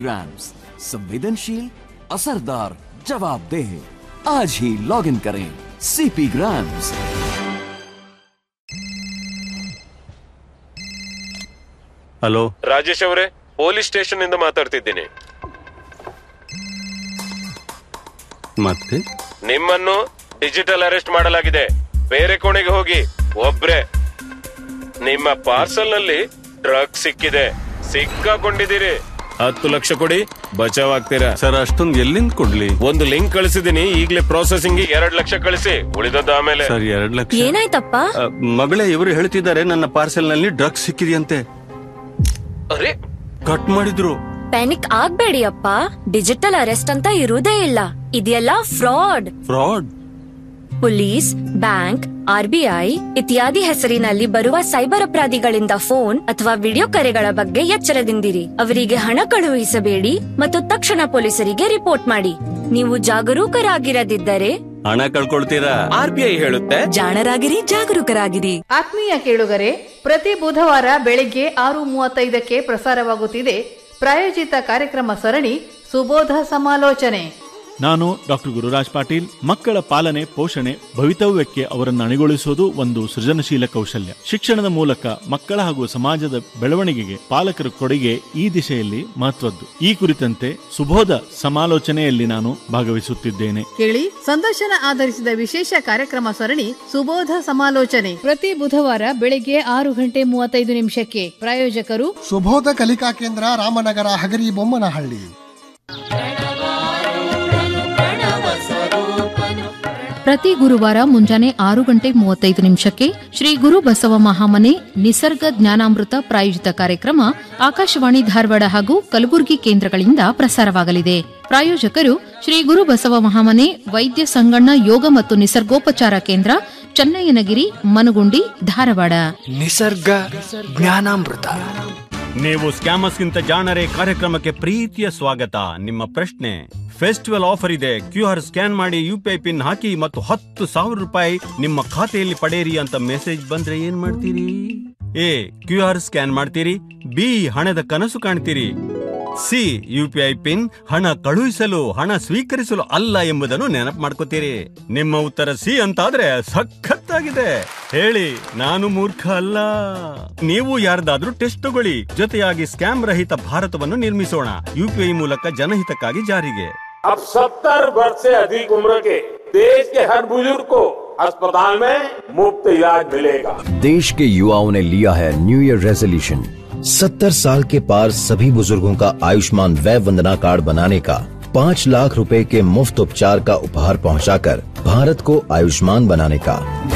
Grams संवेदनशील असरदार जवाबदेह आज ही लॉग इन करें सीपी ग्राम्स ಹಲೋ ರಾಜೇಶ್ ಅವರೇ ಪೊಲೀಸ್ ಸ್ಟೇಷನ್ ಇಂದ ಮಾತಾಡ್ತಿದ್ದೀನಿ ಮತ್ತೆ ನಿಮ್ಮನ್ನು ಡಿಜಿಟಲ್ ಅರೆಸ್ಟ್ ಮಾಡಲಾಗಿದೆ ಬೇರೆ ಕೋಣೆಗೆ ಹೋಗಿ ಒಬ್ರೆ ನಿಮ್ಮ ಪಾರ್ಸಲ್ ನಲ್ಲಿ ಡ್ರಗ್ ಸಿಕ್ಕಿದೆ ಸಿಕ್ಕಾಕೊಂಡಿದ್ದೀರಿ ಹತ್ತು ಲಕ್ಷ ಕೊಡಿ ಬಚಾವ್ ಆಗ್ತೀರಾ ಸರ್ ಅಷ್ಟೊಂದು ಎಲ್ಲಿಂದ ಕೊಡ್ಲಿ ಒಂದು ಲಿಂಕ್ ಕಳಿಸಿದೀನಿ ಈಗಲೇ ಪ್ರೊಸೆಸಿಂಗ್ ಎರಡ್ ಲಕ್ಷ ಕಳಿಸಿ ಉಳಿದದ್ದು ಆಮೇಲೆ ಸರ್ ಎರಡ್ ಲಕ್ಷ ಏನಾಯ್ತಪ್ಪ ಅ, ಮಗಳೇ ಇವರು ಹೇಳ್ತಿದ್ದಾರೆ ನನ್ನ ಪಾರ್ಸೆಲ್ ನಲ್ಲಿ ಡ್ರಗ್ಸ್ ಸಿಕ್ಕಿದೆಯಂತೆ ಅರೆ ಕಟ್ ಮಾಡಿದ್ರು ಪ್ಯಾನಿಕ್ ಆಗ್ಬೇಡಿ ಅಪ್ಪ ಡಿಜಿಟಲ್ ಅರೆಸ್ಟ್ ಅಂತ ಇರುವುದೇ ಇಲ್ಲ ಇದೆಲ್ಲ fraud fraud police bank RBI ಇತ್ಯಾದಿ ಹೆಸರಿನಲ್ಲಿ ಬರುವ ಸೈಬರ್ ಅಪರಾಧಿಗಳಿಂದ ಫೋನ್ ಅಥವಾ ವಿಡಿಯೋ ಕರೆಗಳ ಬಗ್ಗೆ ಎಚ್ಚರದಿಂದಿರಿ ಅವರಿಗೆ ಹಣ ಕಳುಹಿಸಬೇಡಿ ಮತ್ತು ತಕ್ಷಣ ಪೊಲೀಸರಿಗೆ ರಿಪೋರ್ಟ್ ಮಾಡಿ ನೀವು ಜಾಗರೂಕರಾಗಿರದಿದ್ದರೆ ಹಣ ಕಳ್ಕೊಳ್ತೀರಾ ಆರ್ ಬಿ ಐ ಹೇಳುತ್ತೆ ಜಾಣರಾಗಿರಿ ಜಾಗರೂಕರಾಗಿರಿ ಆತ್ಮೀಯ ಕೇಳುಗರೆ ಪ್ರತಿ ಬುಧವಾರ ಬೆಳಿಗ್ಗೆ ಆರು ಮೂವತ್ತೈದಕ್ಕೆ ಪ್ರಸಾರವಾಗುತ್ತಿದೆ ಪ್ರಾಯೋಜಿತ ಕಾರ್ಯಕ್ರಮ ಸರಣಿ ಸುಬೋಧ ಸಮಾಲೋಚನೆ ನಾನು ಡಾಕ್ಟರ್ ಗುರುರಾಜ್ ಪಾಟೀಲ್ ಮಕ್ಕಳ ಪಾಲನೆ ಪೋಷಣೆ ಭವಿತವ್ಯಕ್ಕೆ ಅವರನ್ನು ಅಣಿಗೊಳಿಸುವುದು ಒಂದು ಸೃಜನಶೀಲ ಕೌಶಲ್ಯ ಶಿಕ್ಷಣದ ಮೂಲಕ ಮಕ್ಕಳ ಹಾಗೂ ಸಮಾಜದ ಬೆಳವಣಿಗೆಗೆ ಪಾಲಕರ ಕೊಡುಗೆ ಈ ದಿಶೆಯಲ್ಲಿ ಮಹತ್ವದ್ದು ಈ ಕುರಿತಂತೆ ಸುಬೋಧ ಸಮಾಲೋಚನೆಯಲ್ಲಿ ನಾನು ಭಾಗವಹಿಸುತ್ತಿದ್ದೇನೆ ಕೇಳಿ ಸಂದರ್ಶನ ಆಧರಿಸಿದ ವಿಶೇಷ ಕಾರ್ಯಕ್ರಮ ಸರಣಿ ಸುಬೋಧ ಸಮಾಲೋಚನೆ ಪ್ರತಿ ಬುಧವಾರ ಬೆಳಿಗ್ಗೆ ಆರು ಗಂಟೆ ಮೂವತ್ತೈದು ನಿಮಿಷಕ್ಕೆ ಪ್ರಾಯೋಜಕರು ಸುಬೋಧ ಕಲಿಕಾ ಕೇಂದ್ರ ರಾಮನಗರ ಹಗರಿ ಬೊಮ್ಮನಹಳ್ಳಿ ಪ್ರತಿ ಗುರುವಾರ ಮುಂಜಾನೆ ಆರು ಗಂಟೆ ಮೂವತ್ತೈದು ನಿಮಿಷಕ್ಕೆ ಶ್ರೀ ಗುರು ಬಸವ ಮಹಾಮನೆ ನಿಸರ್ಗ ಜ್ಞಾನಾಮೃತ ಪ್ರಾಯೋಜಿತ ಕಾರ್ಯಕ್ರಮ ಆಕಾಶವಾಣಿ ಧಾರವಾಡ ಹಾಗೂ ಕಲಬುರಗಿ ಕೇಂದ್ರಗಳಿಂದ ಪ್ರಸಾರವಾಗಲಿದೆ ಪ್ರಾಯೋಜಕರು ಶ್ರೀ ಗುರು ಬಸವ ಮಹಾಮನೆ ವೈದ್ಯ ಸಂಗಣ್ಣ ಯೋಗ ಮತ್ತು ನಿಸರ್ಗೋಪಚಾರ ಕೇಂದ್ರ ಚನ್ನಯ್ಯನಗಿರಿ ಮನಗುಂಡಿ ಧಾರವಾಡ ನಿಸರ್ಗ ಜ್ಞಾನಾಮೃತ ನೀವು ಸ್ಕ್ಯಾಮರ್ಸ್ ಗಿಂತ ಜಾಣರೇ ಕಾರ್ಯಕ್ರಮಕ್ಕೆ ಪ್ರೀತಿಯ ಸ್ವಾಗತ ನಿಮ್ಮ ಪ್ರಶ್ನೆ ಫೆಸ್ಟಿವಲ್ ಆಫರ್ ಇದೆ ಕ್ಯೂ ಆರ್ ಸ್ಕ್ಯಾನ್ ಮಾಡಿ ಯು ಪಿ ಐ ಪಿನ್ ಹಾಕಿ ಮತ್ತು ಹತ್ತು ಸಾವಿರ ರೂಪಾಯಿ ನಿಮ್ಮ ಖಾತೆಯಲ್ಲಿ ಪಡೆಯಿರಿ ಅಂತ ಮೆಸೇಜ್ ಬಂದ್ರೆ ಏನ್ ಮಾಡ್ತೀರಿ ಎ ಕ್ಯೂ ಆರ್ ಸ್ಕ್ಯಾನ್ ಮಾಡ್ತೀರಿ ಬಿ ಹಣದ ಕನಸು ಕಾಣ್ತೀರಿ C U P I pin ಹಣ ಕಳುಹಿಸಲು ಹಣ ಸ್ವೀಕರಿಸಲು ಅಲ್ಲ ಎಂಬುದನ್ನು ನೆನಪು ಮಾಡ್ಕೋತೀರಿ ನಿಮ್ಮ ಉತ್ತರ ಸಿ ಅಂತಾದ್ರೆ ಸಖತ್ತಾಗಿದೆ ಹೇಳಿ ನಾನು ಮೂರ್ಖ ಅಲ್ಲ ನೀವು ಯಾರ್ದಾದ್ರೂ ಟೆಸ್ಟ್ ತಗೊಳ್ಳಿ ಜೊತೆಯಾಗಿ ಸ್ಕ್ಯಾಮ್ ರಹಿತ ಭಾರತವನ್ನು ನಿರ್ಮಿಸೋಣ ಯುಪಿಐ ಮೂಲಕ ಜನಹಿತಕ್ಕಾಗಿ ಜಾರಿಗೆ अब सत्तर वर्ष से अधिक उम्र के देश के हर बुजुर्ग को अस्पताल में मुफ्त इलाज मिलेगा देश के युवाओं ने लिया है न्यू ईयर रेजोल्यूशन सत्तर साल के पार सभी बुजुर्गों का आयुष्मान वय वंदना कार्ड बनाने का पाँच लाख रुपए के मुफ्त उपचार का उपहार पहुंचाकर भारत को आयुष्मान बनाने का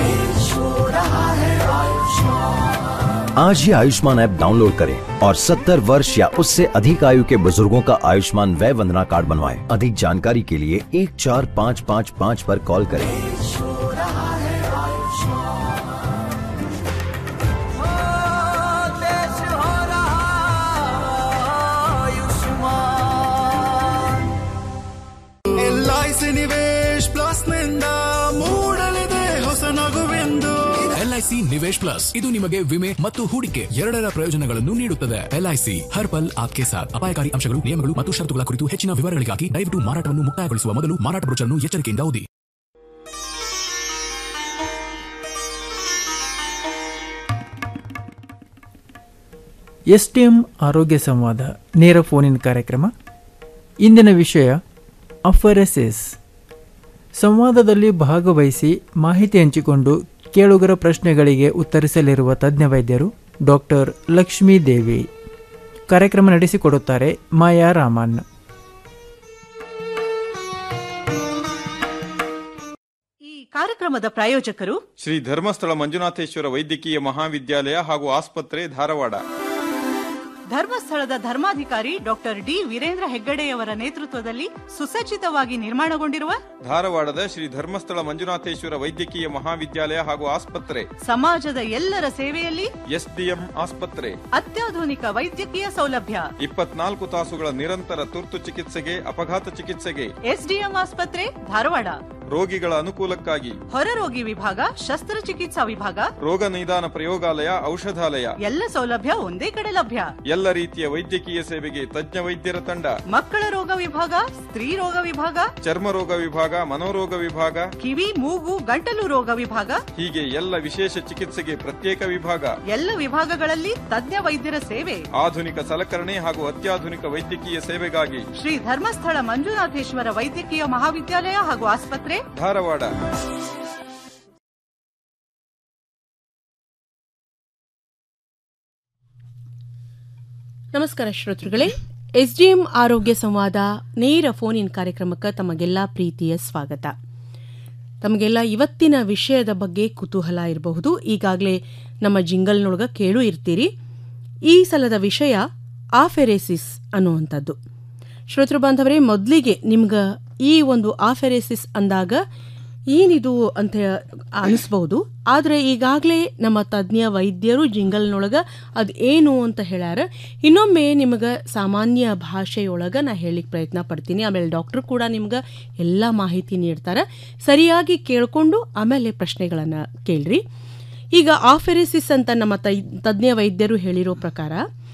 आज ही आयुष्मान ऐप डाउनलोड करें और 70 वर्ष या उससे अधिक आयु के बुजुर्गों का आयुष्मान वय वंदना कार्ड बनवाएं। अधिक जानकारी के लिए एक चार पाँच पाँच पाँच पर कॉल करें L I C Nivesh plus ನಿಂದ ಮೂಡಲಿದೆ ಹೊಸ ನಗುವೆಂದು ಎಲ್ಐಸಿ ನಿವೇಶ್ ಪ್ಲಸ್ ಇದು ನಿಮಗೆ ವಿಮೆ ಮತ್ತು ಹೂಡಿಕೆ ಎರಡರ ಪ್ರಯೋಜನಗಳನ್ನು ನೀಡುತ್ತದೆ ಎಲ್ಐಸಿ ಹರ್ ಪಲ್ ಆಪ್ಕೆ ಸಾಥ್ ಅಪಾಯಕಾರಿ ಅಂಶಗಳು ನಿಯಮಗಳು ಮತ್ತು ಷರತ್ತುಗಳ ಕುರಿತು ಹೆಚ್ಚಿನ ವಿವರಗಳಿಗಾಗಿ ದಯವಿಟ್ಟು ಮಾರಾಟವನ್ನು ಮುಕ್ತಾಯಗೊಳಿಸುವ ಮೊದಲು ಮಾರಾಟ ಬ್ರೋಚರ್ನ್ನು ಎಚ್ಚರಿಕೆಯಿಂದ ಓದಿ ಎಸ್ಟಿಎಂ ಆರೋಗ್ಯ ಸಂವಾದ ನೇರ ಫೋನಿನ್ ಕಾರ್ಯಕ್ರಮ ಇಂದಿನ ವಿಷಯ ಅಫರೆಸಿಸ್ ಸಂವಾದದಲ್ಲಿ ಭಾಗವಹಿಸಿ ಮಾಹಿತಿ ಹಂಚಿಕೊಂಡು ಕೇಳುಗರ ಪ್ರಶ್ನೆಗಳಿಗೆ ಉತ್ತರಿಸಲಿರುವ ತಜ್ಞ ವೈದ್ಯರು ಡಾಕ್ಟರ್ ಲಕ್ಷ್ಮೀ ದೇವಿ ಕಾರ್ಯಕ್ರಮ ನಡೆಸಿಕೊಡುತ್ತಾರೆ ಮಾಯಾ ರಾಮನ್ ಈ ಕಾರ್ಯಕ್ರಮದ ಪ್ರಾಯೋಜಕರು ಶ್ರೀ ಧರ್ಮಸ್ಥಳ ಮಂಜುನಾಥೇಶ್ವರ ವೈದ್ಯಕೀಯ ಮಹಾವಿದ್ಯಾಲಯ ಹಾಗೂ ಆಸ್ಪತ್ರೆ ಧಾರವಾಡ ಧರ್ಮಸ್ಥಳದ ಧರ್ಮಾಧಿಕಾರಿ ಡಾಕ್ಟರ್ ಡಿ ವೀರೇಂದ್ರ ಹೆಗ್ಗಡೆಯವರ ನೇತೃತ್ವದಲ್ಲಿ ಸುಸಜ್ಜಿತವಾಗಿ ನಿರ್ಮಾಣಗೊಂಡಿರುವ ಧಾರವಾಡದ ಶ್ರೀ ಧರ್ಮಸ್ಥಳ ಮಂಜುನಾಥೇಶ್ವರ ವೈದ್ಯಕೀಯ ಮಹಾವಿದ್ಯಾಲಯ ಹಾಗೂ ಆಸ್ಪತ್ರೆ ಸಮಾಜದ ಎಲ್ಲರ ಸೇವೆಯಲ್ಲಿ ಎಸ್ಡಿಎಂ ಆಸ್ಪತ್ರೆ ಅತ್ಯಾಧುನಿಕ ವೈದ್ಯಕೀಯ ಸೌಲಭ್ಯ ಇಪ್ಪತ್ನಾಲ್ಕು ತಾಸುಗಳ ನಿರಂತರ ತುರ್ತು ಚಿಕಿತ್ಸೆಗೆ ಅಪಘಾತ ಚಿಕಿತ್ಸೆಗೆ ಎಸ್ಡಿಎಂ ಆಸ್ಪತ್ರೆ ಧಾರವಾಡ ರೋಗಿಗಳ ಅನುಕೂಲಕ್ಕಾಗಿ ಹೊರರೋಗಿ ವಿಭಾಗ ಶಸ್ತ್ರಚಿಕಿತ್ಸಾ ವಿಭಾಗ ರೋಗ ನಿದಾನ ಪ್ರಯೋಗಾಲಯ ಔಷಧಾಲಯ ಎಲ್ಲ ಸೌಲಭ್ಯ ಒಂದೇ ಕಡೆ ಲಭ್ಯ ಎಲ್ಲ ರೀತಿಯ ವೈದ್ಯಕೀಯ ಸೇವೆಗೆ ತಜ್ಞ ವೈದ್ಯರ ತಂಡ ಮಕ್ಕಳ ರೋಗ ವಿಭಾಗ ಸ್ತ್ರೀ ರೋಗ ವಿಭಾಗ ಚರ್ಮ ರೋಗ ವಿಭಾಗ ಮನೋರೋಗ ವಿಭಾಗ ಕಿವಿ ಮೂಗು ಗಂಟಲು ರೋಗ ವಿಭಾಗ ಹೀಗೆ ಎಲ್ಲ ವಿಶೇಷ ಚಿಕಿತ್ಸೆಗೆ ಪ್ರತ್ಯೇಕ ವಿಭಾಗ ಎಲ್ಲ ವಿಭಾಗಗಳಲ್ಲಿ ತಜ್ಞ ವೈದ್ಯರ ಸೇವೆ ಆಧುನಿಕ ಸಲಕರಣೆ ಹಾಗೂ ಅತ್ಯಾಧುನಿಕ ವೈದ್ಯಕೀಯ ಸೇವೆಗಾಗಿ ಶ್ರೀ ಧರ್ಮಸ್ಥಳ ಮಂಜುನಾಥೇಶ್ವರ ವೈದ್ಯಕೀಯ ಮಹಾವಿದ್ಯಾಲಯ ಹಾಗೂ ಆಸ್ಪತ್ರೆ ಧಾರವಾಡ ನಮಸ್ಕಾರ ಶ್ರೋತೃಗಳೇ ಎಸ್ಡಿಎಂ ಆರೋಗ್ಯ ಸಂವಾದ ನೇರ ಫೋನ್ ಇನ್ ಕಾರ್ಯಕ್ರಮಕ್ಕೆ ತಮಗೆಲ್ಲ ಪ್ರೀತಿಯ ಸ್ವಾಗತ ತಮಗೆಲ್ಲ ಇವತ್ತಿನ ವಿಷಯದ ಬಗ್ಗೆ ಕುತೂಹಲ ಇರಬಹುದು ಈಗಾಗಲೇ ನಮ್ಮ ಜಿಂಗಲ್ನೊಳಗ ಕೇಳು ಇರ್ತೀರಿ ಈ ಸಲದ ವಿಷಯ ಆಫೆರೇಸಿಸ್ ಅನ್ನುವಂಥದ್ದು ಶ್ರೋತೃ ಬಾಂಧವರೇ ಮೊದಲಿಗೆ ನಿಮ್ಗೆ ಈ ಒಂದು ಆಫೆರೇಸಿಸ್ ಅಂದಾಗ ಏನಿದು ಅಂತ ಅನಿಸ್ಬಹುದು ಆದರೆ ಈಗಾಗಲೇ ನಮ್ಮ ತಜ್ಞ ವೈದ್ಯರು ಜಿಂಗಲ್ನೊಳಗೆ ಅದು ಏನು ಅಂತ ಹೇಳ್ಯಾರ ಇನ್ನೊಮ್ಮೆ ನಿಮಗೆ ಸಾಮಾನ್ಯ ಭಾಷೆಯೊಳಗೆ ನಾ ಹೇಳಿಕ್ಕೆ ಪ್ರಯತ್ನ ಪಡ್ತೀನಿ ಆಮೇಲೆ ಡಾಕ್ಟರ್ ಕೂಡ ನಿಮ್ಗೆ ಎಲ್ಲ ಮಾಹಿತಿ ನೀಡ್ತಾರೆ ಸರಿಯಾಗಿ ಕೇಳಿಕೊಂಡು ಆಮೇಲೆ ಪ್ರಶ್ನೆಗಳನ್ನು ಕೇಳ್ರಿ ಈಗ ಆಫೆರೆಸಿಸ್ ಅಂತ ನಮ್ಮ ತೈ ತಜ್ಞ ವೈದ್ಯರು ಹೇಳಿರೋ ಪ್ರಕಾರ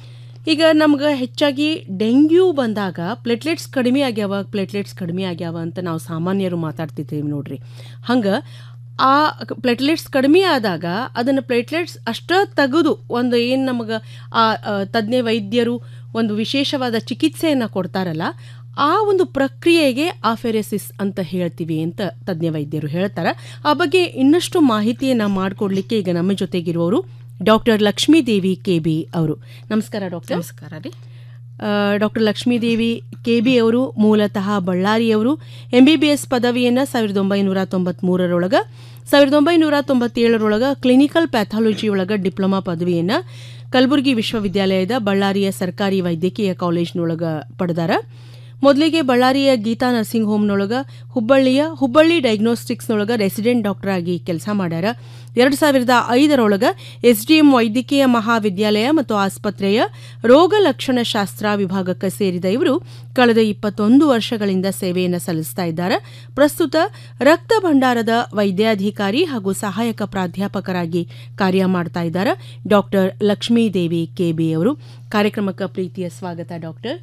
ಈಗ ನಮ್ಗೆ ಹೆಚ್ಚಾಗಿ ಡೆಂಗ್ಯೂ ಬಂದಾಗ ಪ್ಲೇಟ್ಲೆಟ್ಸ್ ಕಡಿಮೆ ಆಗ್ಯಾವ ಪ್ಲೇಟ್ಲೆಟ್ಸ್ ಕಡಿಮೆ ಆಗ್ಯಾವ ಅಂತ ನಾವು ಸಾಮಾನ್ಯರು ಮಾತಾಡ್ತಿದ್ದೀವಿ ನೋಡ್ರಿ ಹಂಗೆ ಆ ಪ್ಲೇಟ್ಲೆಟ್ಸ್ ಕಡಿಮೆ ಆದಾಗ ಅದನ್ನು ಪ್ಲೇಟ್ಲೆಟ್ಸ್ ಅಷ್ಟ ತೆಗೆದು ಒಂದು ಏನು ನಮಗೆ ಆ ಆ, ತಜ್ಞ ವೈದ್ಯರು ಒಂದು ವಿಶೇಷವಾದ ಚಿಕಿತ್ಸೆಯನ್ನು ಕೊಡ್ತಾರಲ್ಲ ಆ ಒಂದು ಪ್ರಕ್ರಿಯೆಗೆ ಆಫೆರೆಸಿಸ್ ಅಂತ ಹೇಳ್ತೀವಿ ಅಂತ ತಜ್ಞ ವೈದ್ಯರು ಹೇಳ್ತಾರೆ ಆ ಬಗ್ಗೆ ಇನ್ನಷ್ಟು ಮಾಹಿತಿಯನ್ನು ಮಾಡಿಕೊಡ್ಲಿಕ್ಕೆ ಈಗ ನಮ್ಮ ಜೊತೆಗಿರುವವರು ಡಾಕ್ಟರ್ ಲಕ್ಷ್ಮೀದೇವಿ ಕೆ ಬಿ ಅವರು ನಮಸ್ಕಾರ ಡಾಕ್ಟರ್ ನಮಸ್ಕಾರ ರೀ ಡಾಕ್ಟರ್ ಲಕ್ಷ್ಮೀದೇವಿ ಕೆ ಬಿ ಅವರು ಮೂಲತಃ ಬಳ್ಳಾರಿಯವರು ಎಂ ಬಿ ಬಿ ಎಸ್ ಪದವಿಯನ್ನು ಸಾವಿರದ ಒಂಬೈನೂರ ತೊಂಬತ್ಮೂರರೊಳಗೆ ಸಾವಿರದ ಒಂಬೈನೂರ ತೊಂಬತ್ತೇಳರೊಳಗೆ ಕ್ಲಿನಿಕಲ್ ಪ್ಯಾಥಾಲಜಿ ಒಳಗೆ ಡಿಪ್ಲೊಮಾ ಪದವಿಯನ್ನು ಕಲಬುರಗಿ ವಿಶ್ವವಿದ್ಯಾಲಯದ ಬಳ್ಳಾರಿಯ ಸರ್ಕಾರಿ ವೈದ್ಯಕೀಯ ಕಾಲೇಜ್ನೊಳಗೆ ಪಡೆದಾರ ಮೊದಲಿಗೆ ಬಳ್ಳಾರಿಯ ಗೀತಾ ನರ್ಸಿಂಗ್ ಹೋಮ್ನೊಳಗೆ ಹುಬ್ಬಳ್ಳಿಯ ಹುಬ್ಬಳ್ಳಿ ಡಯಾಗ್ನೋಸ್ಟಿಕ್ಸ್ನೊಳಗೆ ರೆಸಿಡೆಂಟ್ ಡಾಕ್ಟರ್ ಆಗಿ ಕೆಲಸ ಮಾಡ್ಯಾರ ಎರಡು ಸಾವಿರದ ಐದರೊಳಗೆ ಎಸ್ಡಿಎಂ ವೈದ್ಯಕೀಯ ಮಹಾವಿದ್ಯಾಲಯ ಮತ್ತು ಆಸ್ಪತ್ರೆಯ ರೋಗ ಲಕ್ಷಣಶಾಸ್ತ್ರ ವಿಭಾಗಕ್ಕೆ ಸೇರಿದ ಇವರು ಕಳೆದ ಇಪ್ಪತ್ತೊಂದು ವರ್ಷಗಳಿಂದ ಸೇವೆಯನ್ನು ಸಲ್ಲಿಸ್ತಾ ಇದ್ದಾರೆ ಪ್ರಸ್ತುತ ರಕ್ತ ಭಂಡಾರದ ವೈದ್ಯಾಧಿಕಾರಿ ಹಾಗೂ ಸಹಾಯಕ ಪ್ರಾಧ್ಯಾಪಕರಾಗಿ ಕಾರ್ಯ ಮಾಡ್ತಾ ಇದ್ದಾರೆ ಡಾಕ್ಟರ್ ಲಕ್ಷ್ಮೀದೇವಿ ಕೆಬಿ ಅವರು ಕಾರ್ಯಕ್ರಮಕ್ಕೆ ಪ್ರೀತಿಯ ಸ್ವಾಗತ ಡಾಕ್ಟರ್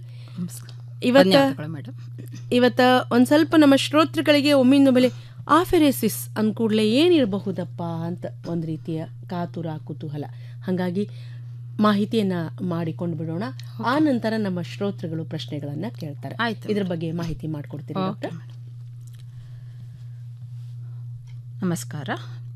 ಇವತ್ತ ಧನ್ಯವಾದಗಳು ಮೇಡಮ್ ಇವತ್ತ ಒಂದ್ ಸ್ವಲ್ಪ ನಮ್ಮ ಶ್ರೋತೃಗಳಿಗೆ ಒಮ್ಮಿಂದ ಮೇಲೆ ಆಫೆರೆಸಿಸ್ ಅಂದ್ಕೂಡ್ಲೆ ಏನಿರಬಹುದಪ್ಪ ಅಂತ ಒಂದು ರೀತಿಯ ಕಾತುರ ಕುತೂಹಲ ಹಾಗಾಗಿ ಮಾಹಿತಿಯನ್ನ ಮಾಡಿಕೊಂಡು ಬಿಡೋಣ ಆ ನಂತರ ನಮ್ಮ ಶ್ರೋತೃಗಳು ಪ್ರಶ್ನೆಗಳನ್ನ ಕೇಳ್ತಾರೆ ಆಯ್ತು. ಇದ್ರ ಬಗ್ಗೆ ಮಾಹಿತಿ ಮಾಡ್ಕೊಡ್ತೀರಿ ಓಕೆ ಡಾಕ್ಟರ್ ನಮಸ್ಕಾರ